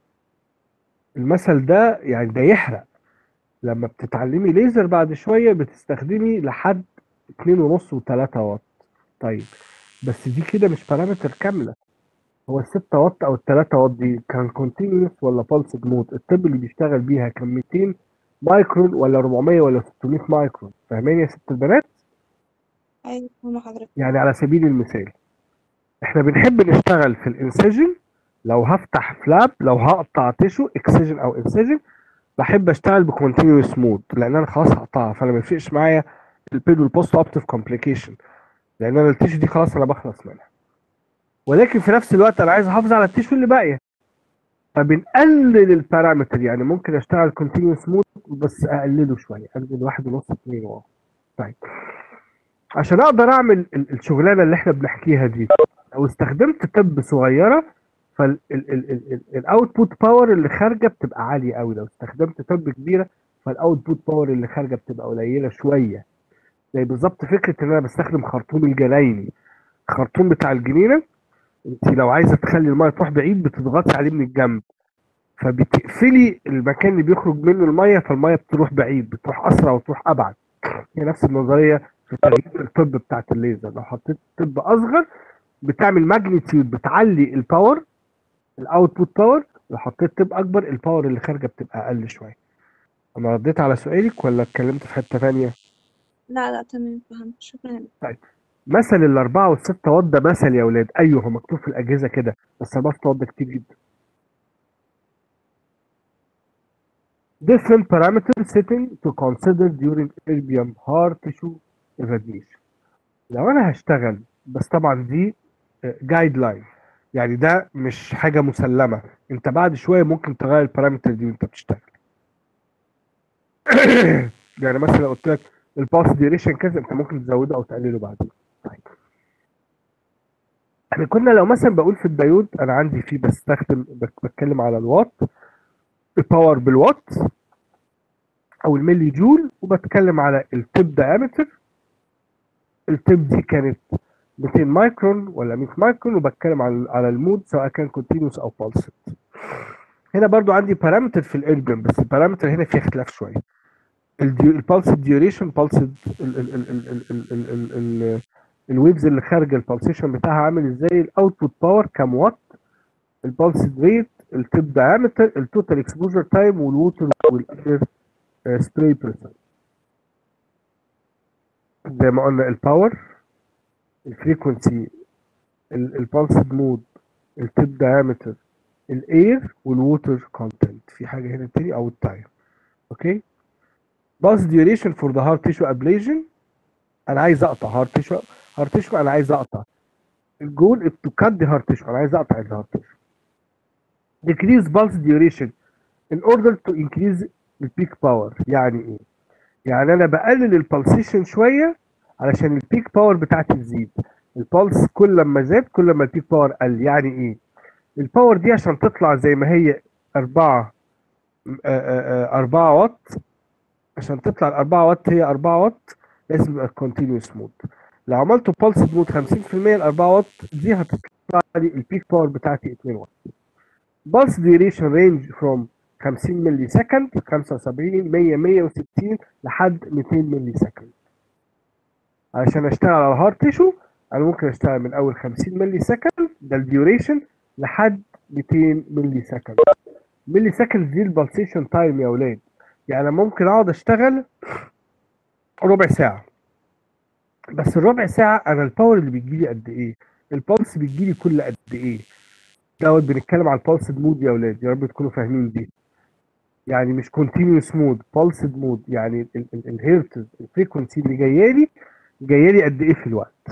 المثل ده يعني ده يحرق لما بتتعلمي ليزر بعد شوية بتستخدمي لحد 2.5 و3 واط طيب بس دي كده مش بارامتر كاملة هو ال 6 واط او ال 3 واط دي كان كونتينيوس ولا بالس مود الطب اللي بيشتغل بيها كان 200 مايكرون ولا 400 ولا 600 مايكرون فاهمين يا ست البنات
أيوة فاهمة حضرتك
يعني على سبيل المثال احنا بنحب نشتغل في الانسجن لو هفتح فلاب لو هقطع تيشو اكسجن او انسجن بحب اشتغل بكونتينيوس مود لان انا خلاص هقطعها فانا ما يفرقش معايا البيد والبوست اوبتيف كومبليكيشن لان انا التيشو دي خلاص انا بخلص منها ولكن في نفس الوقت انا عايز احافظ على التيشو اللي باقيه فبنقلل البارامتر يعني ممكن اشتغل كونتينيوس مود بس اقلله شويه انزل واحد ونص اتنين واحد طيب عشان اقدر اعمل ال- الشغلانه اللي احنا بنحكيها دي لو استخدمت تب صغيره فالاوتبوت باور اللي خارجه بتبقى عاليه قوي لو استخدمت تب كبيره فالاوتبوت باور اللي خارجه بتبقى قليله شويه زي بالظبط فكره ان انا بستخدم خرطوم الجنايني الخرطوم بتاع الجنينه انت لو عايزه تخلي الميه تروح بعيد بتضغطي عليه من الجنب فبتقفلي المكان اللي بيخرج منه الميه فالميه بتروح بعيد بتروح اسرع وتروح ابعد هي نفس النظريه في تغيير الطب بتاعت الليزر لو حطيت طب اصغر بتعمل ماجنتيود بتعلي الباور الاوتبوت باور لو حطيت طب اكبر الباور اللي خارجه بتبقى اقل شويه انا رديت على سؤالك ولا اتكلمت في حته ثانيه
لا لا تمام فهمت شكرا
طيب مثل الأربعة والستة واط ده مثل يا ولاد أيوه هو مكتوب في الأجهزة كده بس أربعة وستة واط ده كتير جدا different parameter setting to consider during erbium hard tissue irradiation لو أنا هشتغل بس طبعا دي جايد لاين يعني ده مش حاجة مسلمة أنت بعد شوية ممكن تغير البارامتر دي وأنت بتشتغل يعني مثلا قلت لك الباس ديوريشن كذا أنت ممكن تزوده أو تقلله بعدين طيب احنا كنا لو مثلا بقول في الدايود انا عندي فيه بستخدم بك- بتكلم على الوات الباور بالوات او الملي جول وبتكلم على التيب دايمتر التيب دي كانت 200 مايكرون ولا 100 مايكرون وبتكلم على على المود سواء كان كونتينوس او بالسد هنا برضو عندي بارامتر في الارجن بس البارامتر هنا فيه اختلاف شويه البالس ديوريشن بالس الويفز اللي خارجه البالسيشن بتاعها عامل ازاي الاوتبوت باور كام وات البالس ريت التيب دايمتر التوتال اكسبوجر تايم والووتر والاير سبراي بريشر زي ما قلنا الباور الفريكونسي البالس مود التيب دايمتر الاير والووتر كونتنت في حاجه هنا تاني او التايم اوكي باس ديوريشن فور ذا هارت تيشو ابليجن انا عايز اقطع هارت تيشو هارت تيشو انا عايز اقطع الجول is to cut the heart tissue انا عايز اقطع الهارت تيشو decrease pulse duration in order to increase the peak power يعني ايه يعني انا بقلل البلسيشن شويه علشان البيك باور بتاعتي تزيد البلس كل ما زاد كل ما البيك باور قل يعني ايه الباور دي عشان تطلع زي ما هي 4 4 واط عشان تطلع ال 4 واط هي 4 واط لازم يبقى كونتينوس مود لو عملته بلس مود 50% ال 4 واط دي هتطلع لي البيك باور بتاعتي 2 واط بلس ديوريشن رينج فروم 50 ملي سكند 75 100 160 لحد 200 ملي سكند علشان اشتغل على الهارت تيشو انا ممكن اشتغل من اول 50 ملي سكند ده الديوريشن لحد 200 ملي سكند ملي سكند دي البلسيشن تايم يا اولاد يعني انا ممكن اقعد اشتغل ربع ساعه بس الربع ساعه انا الباور اللي بيجي لي قد ايه البلس بيجي لي كل قد ايه دوت بنتكلم على البلس مود يا اولاد يا رب تكونوا فاهمين دي يعني مش كونتينيوس مود بلس مود يعني الهيرتز الفريكونسي اللي جايه لي جايه لي قد ايه في الوقت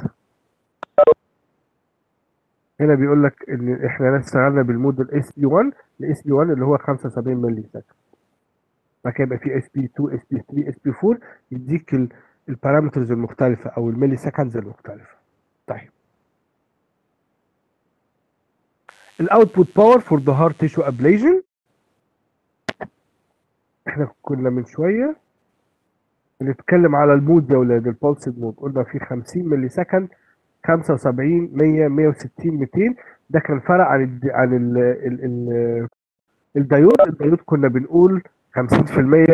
هنا بيقول لك ان احنا اشتغلنا بالمود الاس بي 1 الاس بي 1 اللي هو 75 ملي سكند بعد كده يبقى في اس بي 2 اس بي 3 اس بي 4 يديك البارامترز المختلفه او الملي سكندز المختلفه طيب الاوتبوت باور فور ذا هارت تيشو ابليجن احنا كنا من شويه بنتكلم على المود يا ولاد البولس مود قلنا في 50 ملي سكند 75 100 160 200 ده كان فرق عن ال عن ال ال ال الدايود الدايود كنا بنقول 50% 75% 100%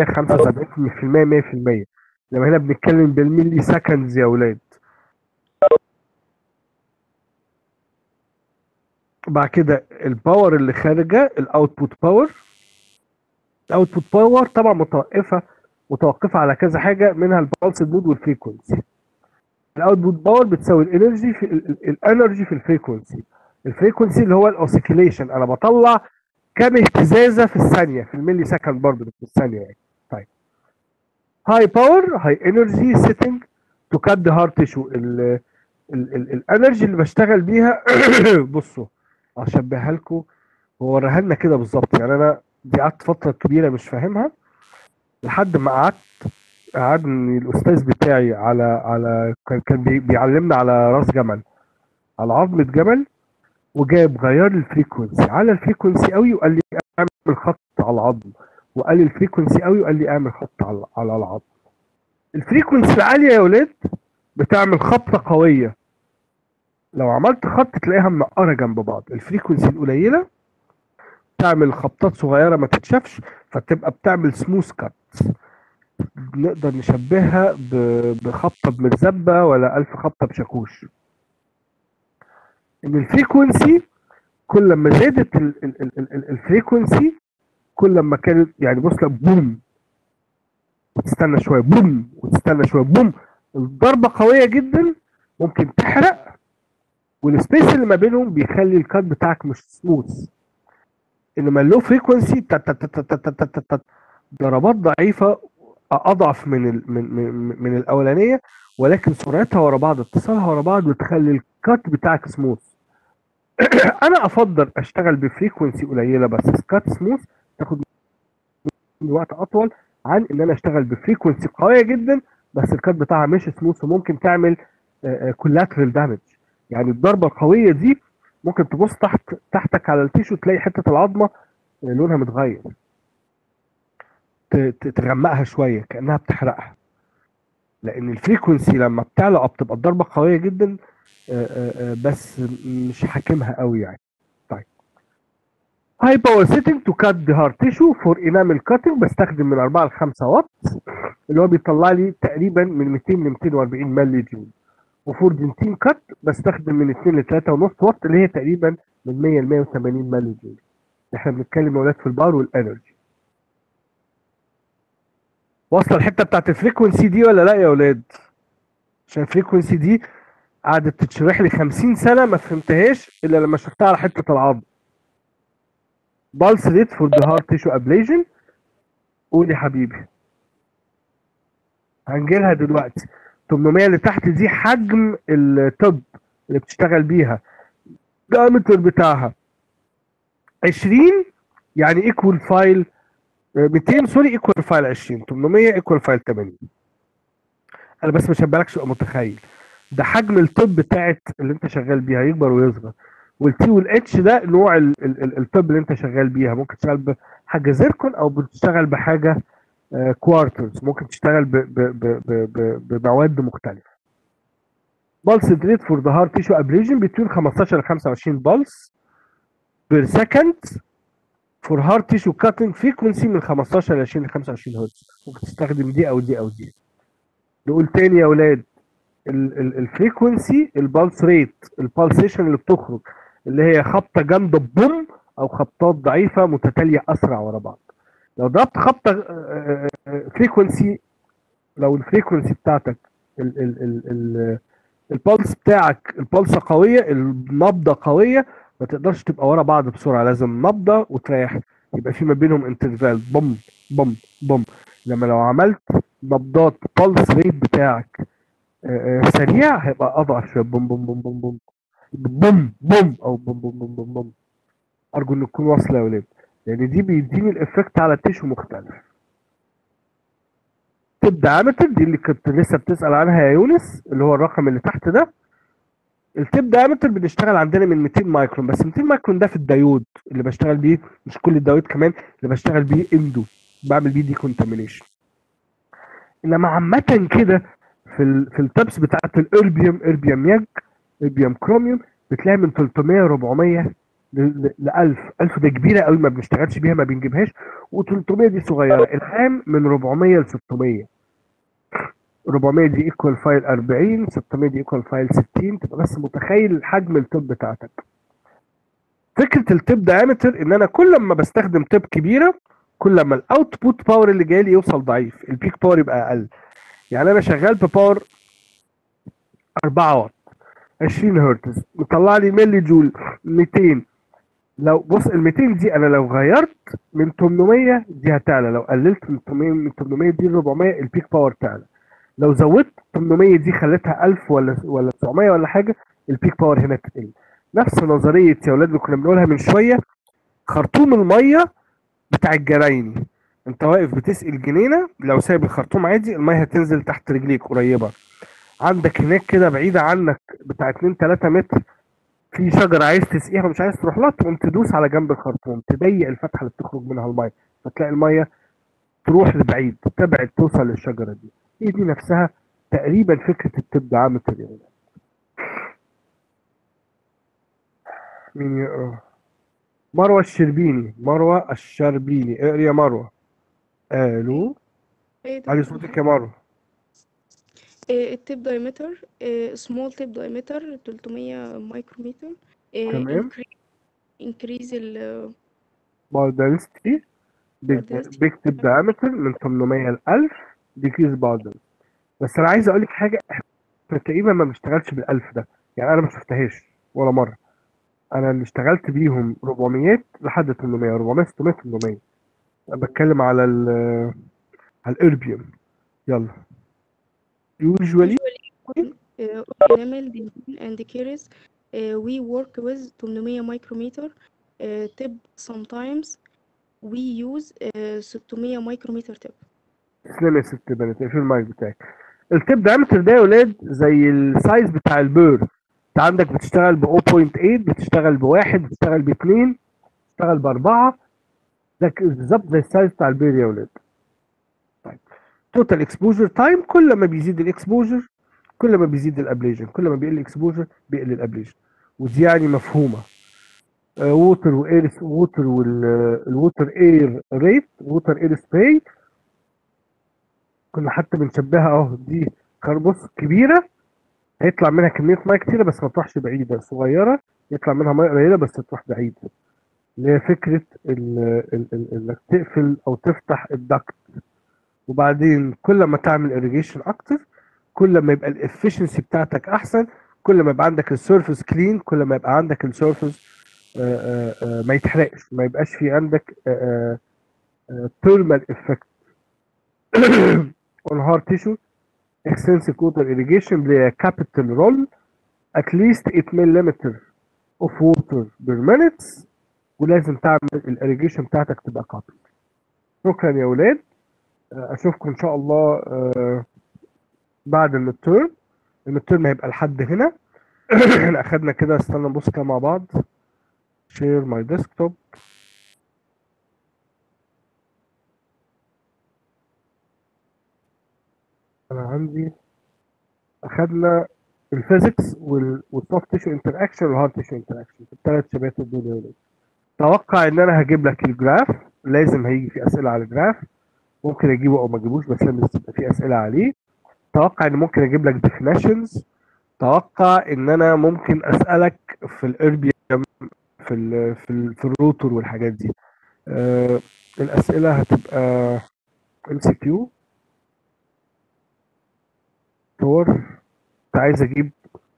لما هنا بنتكلم بالملي سكندز يا ولاد بعد كده الباور اللي خارجه الاوتبوت باور الاوتبوت باور طبعا متوقفه متوقفه على كذا حاجه منها البالس مود والفريكونسي الاوتبوت باور بتساوي الانرجي في الانرجي في الفريكونسي الفريكونسي اللي هو الاوسيكيليشن انا بطلع كام اهتزازه في الثانيه في الملي سكند برضه في الثانيه يعني طيب هاي باور هاي انرجي سيتنج تو كات ذا هارت تيشو الانرجي اللي بشتغل بيها بصوا اشبهها لكم ووريها لنا كده بالظبط يعني انا دي قعدت فتره كبيره مش فاهمها لحد ما قعدت قعدني الاستاذ بتاعي على على كان كان بي- بيعلمنا على راس جمل على عظمه جمل وجاب غير لي الفريكونسي على الفريكونسي قوي وقال لي اعمل خط على العظم وقال لي الفريكونسي قوي وقال لي اعمل خط على على العظم الفريكونسي العاليه يا ولاد بتعمل خبطه قويه لو عملت خط تلاقيها منقره جنب بعض الفريكونسي القليله تعمل خبطات صغيره ما تتشافش فتبقى بتعمل سموث كات نقدر نشبهها ب- بخبطه بمرزبه ولا الف خبطه بشاكوش ان الفريكونسي كل ما زادت ال- ال- ال- ال- ال- الفريكونسي كل ما كانت يعني بص لك بوم وتستنى شويه بوم وتستنى شويه بوم الضربه قويه جدا ممكن تحرق والسبيس اللي ما بينهم بيخلي الكات بتاعك مش سموث انما اللو فريكونسي ضربات ضعيفه اضعف من ال من من, من الاولانيه ولكن سرعتها ورا بعض اتصالها ورا بعض بتخلي الكات بتاعك سموث انا افضل اشتغل بفريكونسي قليله بس كات سموث تاخد مني وقت اطول عن ان انا اشتغل بفريكونسي قويه جدا بس الكات بتاعها مش سموث وممكن تعمل كولاترال دامج يعني الضربه القويه دي ممكن تبص تحت تحتك على التيشو تلاقي حته العظمه لونها متغير ت- ت- تغمقها شويه كانها بتحرقها لان الفريكونسي لما بتعلى أو بتبقى الضربه قويه جدا آه، آه، آه، بس مش حاكمها قوي يعني طيب هاي باور سيتنج تو كات ذا هارت تيشو فور انامل كاتنج بستخدم من 4 ل 5 واط اللي هو بيطلع لي تقريبا من 200 ل 240 ملي جول وفور دنتين كات بستخدم من 2 ل 3 ونص واط اللي هي تقريبا من 100 ل 180 ملي جول احنا بنتكلم يا ولاد في الباور والانرجي واصله الحته بتاعت الفريكونسي دي ولا لا يا ولاد عشان الفريكونسي دي قعدت تتشرح لي 50 سنه ما فهمتهاش الا لما شفتها على حته العظم بالس ريت فور ذا هارت تيشو ابليجن قول يا حبيبي هنجيلها دلوقتي 800 اللي تحت دي حجم التوب اللي بتشتغل بيها الدايمتر بتاعها 20 يعني ايكوال فايل 200 سوري ايكوال فايل 20 800 ايكوال فايل 80 انا بس مش هبالك تبقى متخيل ده حجم التوب بتاعت اللي انت شغال بيها يكبر ويصغر والتي والاتش ده نوع ال- ال- ال- التوب اللي انت شغال بيها ممكن تشتغل بحاجه زيركون او بتشتغل بحاجه كوارترز ممكن تشتغل ب- ب- ب- ب- ب- بمواد مختلفه بالس ريت فور ذا هارت تيشو ابريجن بين 15 ل 25 بالس بير سكند فور هارت تيشو كاتنج فريكونسي من 15 ل 20 ل 25 هرتز ممكن تستخدم دي او دي او دي نقول تاني يا اولاد الفريكونسي البالس ريت البالسيشن اللي بتخرج اللي هي خبطه جامده بوم او خبطات ضعيفه متتاليه اسرع ورا بعض لو ضربت خبطه فريكونسي لو الفريكونسي بتاعتك ال ال ال ال البلس بتاعك البلسه قويه النبضه قويه ما تقدرش تبقى ورا بعض بسرعه لازم نبضه وتريح يبقى في ما بينهم انترفال بوم بوم بوم لما لو عملت نبضات بلس ريت بتاعك آه، آه، سريع هيبقى اضعف شويه بوم بوم بوم بوم بوم بوم بوم او بوم بوم بوم بوم بوم ارجو ان تكون واصله يا ولاد لان دي بيديني الافكت على التيشو مختلف تبدا عامتر دي اللي كنت لسه بتسال عنها يا يونس اللي هو الرقم اللي تحت ده التيب دايمتر بنشتغل عندنا من 200 مايكرون بس 200 مايكرون ده في الديود اللي بشتغل بيه مش كل الديود كمان اللي بشتغل بيه اندو بعمل بيه دي كونتامينيشن انما عامه كده في ال في التبس بتاعت الاربيوم اربيوم ياج اربيوم كروميوم بتلاقي من 300 400 ل 1000 1000 ده كبيره قوي ما بنشتغلش بيها ما بنجيبهاش و300 دي صغيره الخام من 400 ل 600 400 دي ايكوال فايل 40 600 دي ايكوال فايل 60 تبقى بس متخيل حجم التوب بتاعتك فكره التيب دايمتر ان انا كل ما بستخدم تيب كبيره كل ما الاوتبوت باور اللي جاي لي يوصل ضعيف البيك باور يبقى اقل يعني انا شغال بباور 4 واط 20 هرتز مطلع لي ملي جول 200 لو بص ال 200 دي انا لو غيرت من 800 دي هتعلى لو قللت من 800 من 800 دي ل 400 البيك باور تعلى لو زودت 800 دي خليتها 1000 ولا ولا 900 ولا حاجه البيك باور هنا تقل نفس نظريه يا اولاد اللي كنا بنقولها من شويه خرطوم الميه بتاع الجرايني انت واقف بتسقي الجنينه لو سايب الخرطوم عادي الميه هتنزل تحت رجليك قريبه عندك هناك كده بعيده عنك بتاع 2 3 متر في شجره عايز تسقيها ومش عايز تروح لها تقوم تدوس على جنب الخرطوم تضيق الفتحه اللي بتخرج منها الميه فتلاقي الميه تروح لبعيد تبعد توصل للشجره دي هي دي نفسها تقريبا فكره التب عامه يعني مين يقرا مروه الشربيني مروه الشربيني اقري يا مروه الو
ايه ده
علي صوتك يا مروه
إيه التيب دايمتر سمول تيب دايمتر 300 مايكرومتر
تمام.
انكريز ال
باردنستي
Baldensity.
بيج تيب دايمتر من 800 ل 1000 ديكريز باردن بس انا عايز اقول لك حاجه احنا تقريبا ما بنشتغلش بال1000 ده يعني انا ما شفتهاش ولا مره انا اللي اشتغلت بيهم 400 لحد 800 400 600 800 أنا بتكلم على ال على الاربيوم يلا usually
uh, enamel dentin and caries uh, we work with 800 micrometer uh, tip sometimes we use uh, 600 micrometer tip
تسلمي يا ست بنات اقفل المايك بتاعك التيب دايمتر ده يا ولاد زي السايز بتاع البير انت عندك بتشتغل ب 0.8 بتشتغل بواحد بتشتغل باثنين بتشتغل باربعه ده ك- بالظبط زي السايز بتاع البير يا ولاد طيب توتال اكسبوجر تايم كل ما بيزيد الاكسبوجر كل ما بيزيد الابليجن كل ما بيقل الاكسبوجر بيقل الابليجن ودي يعني مفهومه ووتر واير ووتر والووتر اير ريت ووتر اير سبراي كنا حتى بنشبهها اهو دي كربس كبيره هيطلع منها كميه ميه كتيره بس ما تروحش بعيده صغيره يطلع منها ميه قليله بس تروح بعيده اللي هي فكره ال- ال- ال- انك تقفل او تفتح الدكت وبعدين كل ما تعمل irrigation اكتر كل ما يبقى الافشنسي بتاعتك احسن كل ما يبقى عندك السيرفيس كلين كل ما يبقى عندك السيرفيس ما يتحرقش ما يبقاش في عندك ثيرمال افكت on hard tissue extensive water irrigation play a capital role at least 8 millimeter of water per minute ولازم تعمل الاريجيشن بتاعتك تبقى قابل شكرا يا ولاد آه، اشوفكم ان شاء الله آه، بعد المترم المترم هيبقى لحد هنا احنا اخدنا كده استنى نبص كده مع بعض شير ماي ديسكتوب انا عندي اخدنا الفيزيكس والسوفت تيشو انتر اكشن والهارد تيشو انتر اكشن الثلاث شباتر دول يا ولاد توقع ان انا هجيب لك الجراف لازم هيجي في اسئله على الجراف ممكن اجيبه او ما اجيبوش بس لازم تبقى في اسئله عليه توقع ان ممكن اجيب لك definitions توقع ان انا ممكن اسالك في الاربيوم في ال في ال في الروتور والحاجات دي آه الاسئله هتبقى ام سي كيو صور كنت عايز اجيب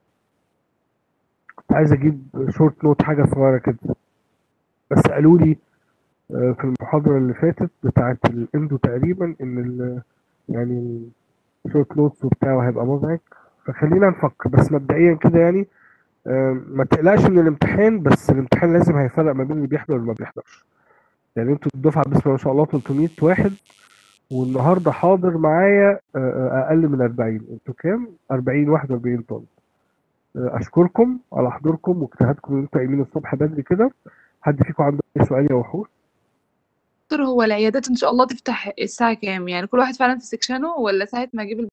كنت عايز اجيب شورت نوت حاجه صغيره كده بس قالوا لي آه، في المحاضره اللي فاتت بتاعه الاندو تقريبا ان ال يعني الشورت نوتس وبتاعه هيبقى مزعج فخلينا نفكر بس مبدئيا كده يعني آه، ما تقلقش من الامتحان بس الامتحان لازم هيفرق ما بين اللي بيحضر واللي ما بيحضرش يعني انتوا الدفعه بسم الله ما شاء الله 300 واحد والنهارده حاضر معايا آه، آه، اقل من 40 انتوا كام 40 41 طالب آه، اشكركم على حضوركم واجتهادكم ان انتوا قايمين الصبح بدري كده حد فيكم عنده اي سؤال يا وحوش
دكتور هو العيادات ان شاء الله تفتح الساعة كام يعني كل واحد فعلا في سكشنه ولا ساعة ما اجيب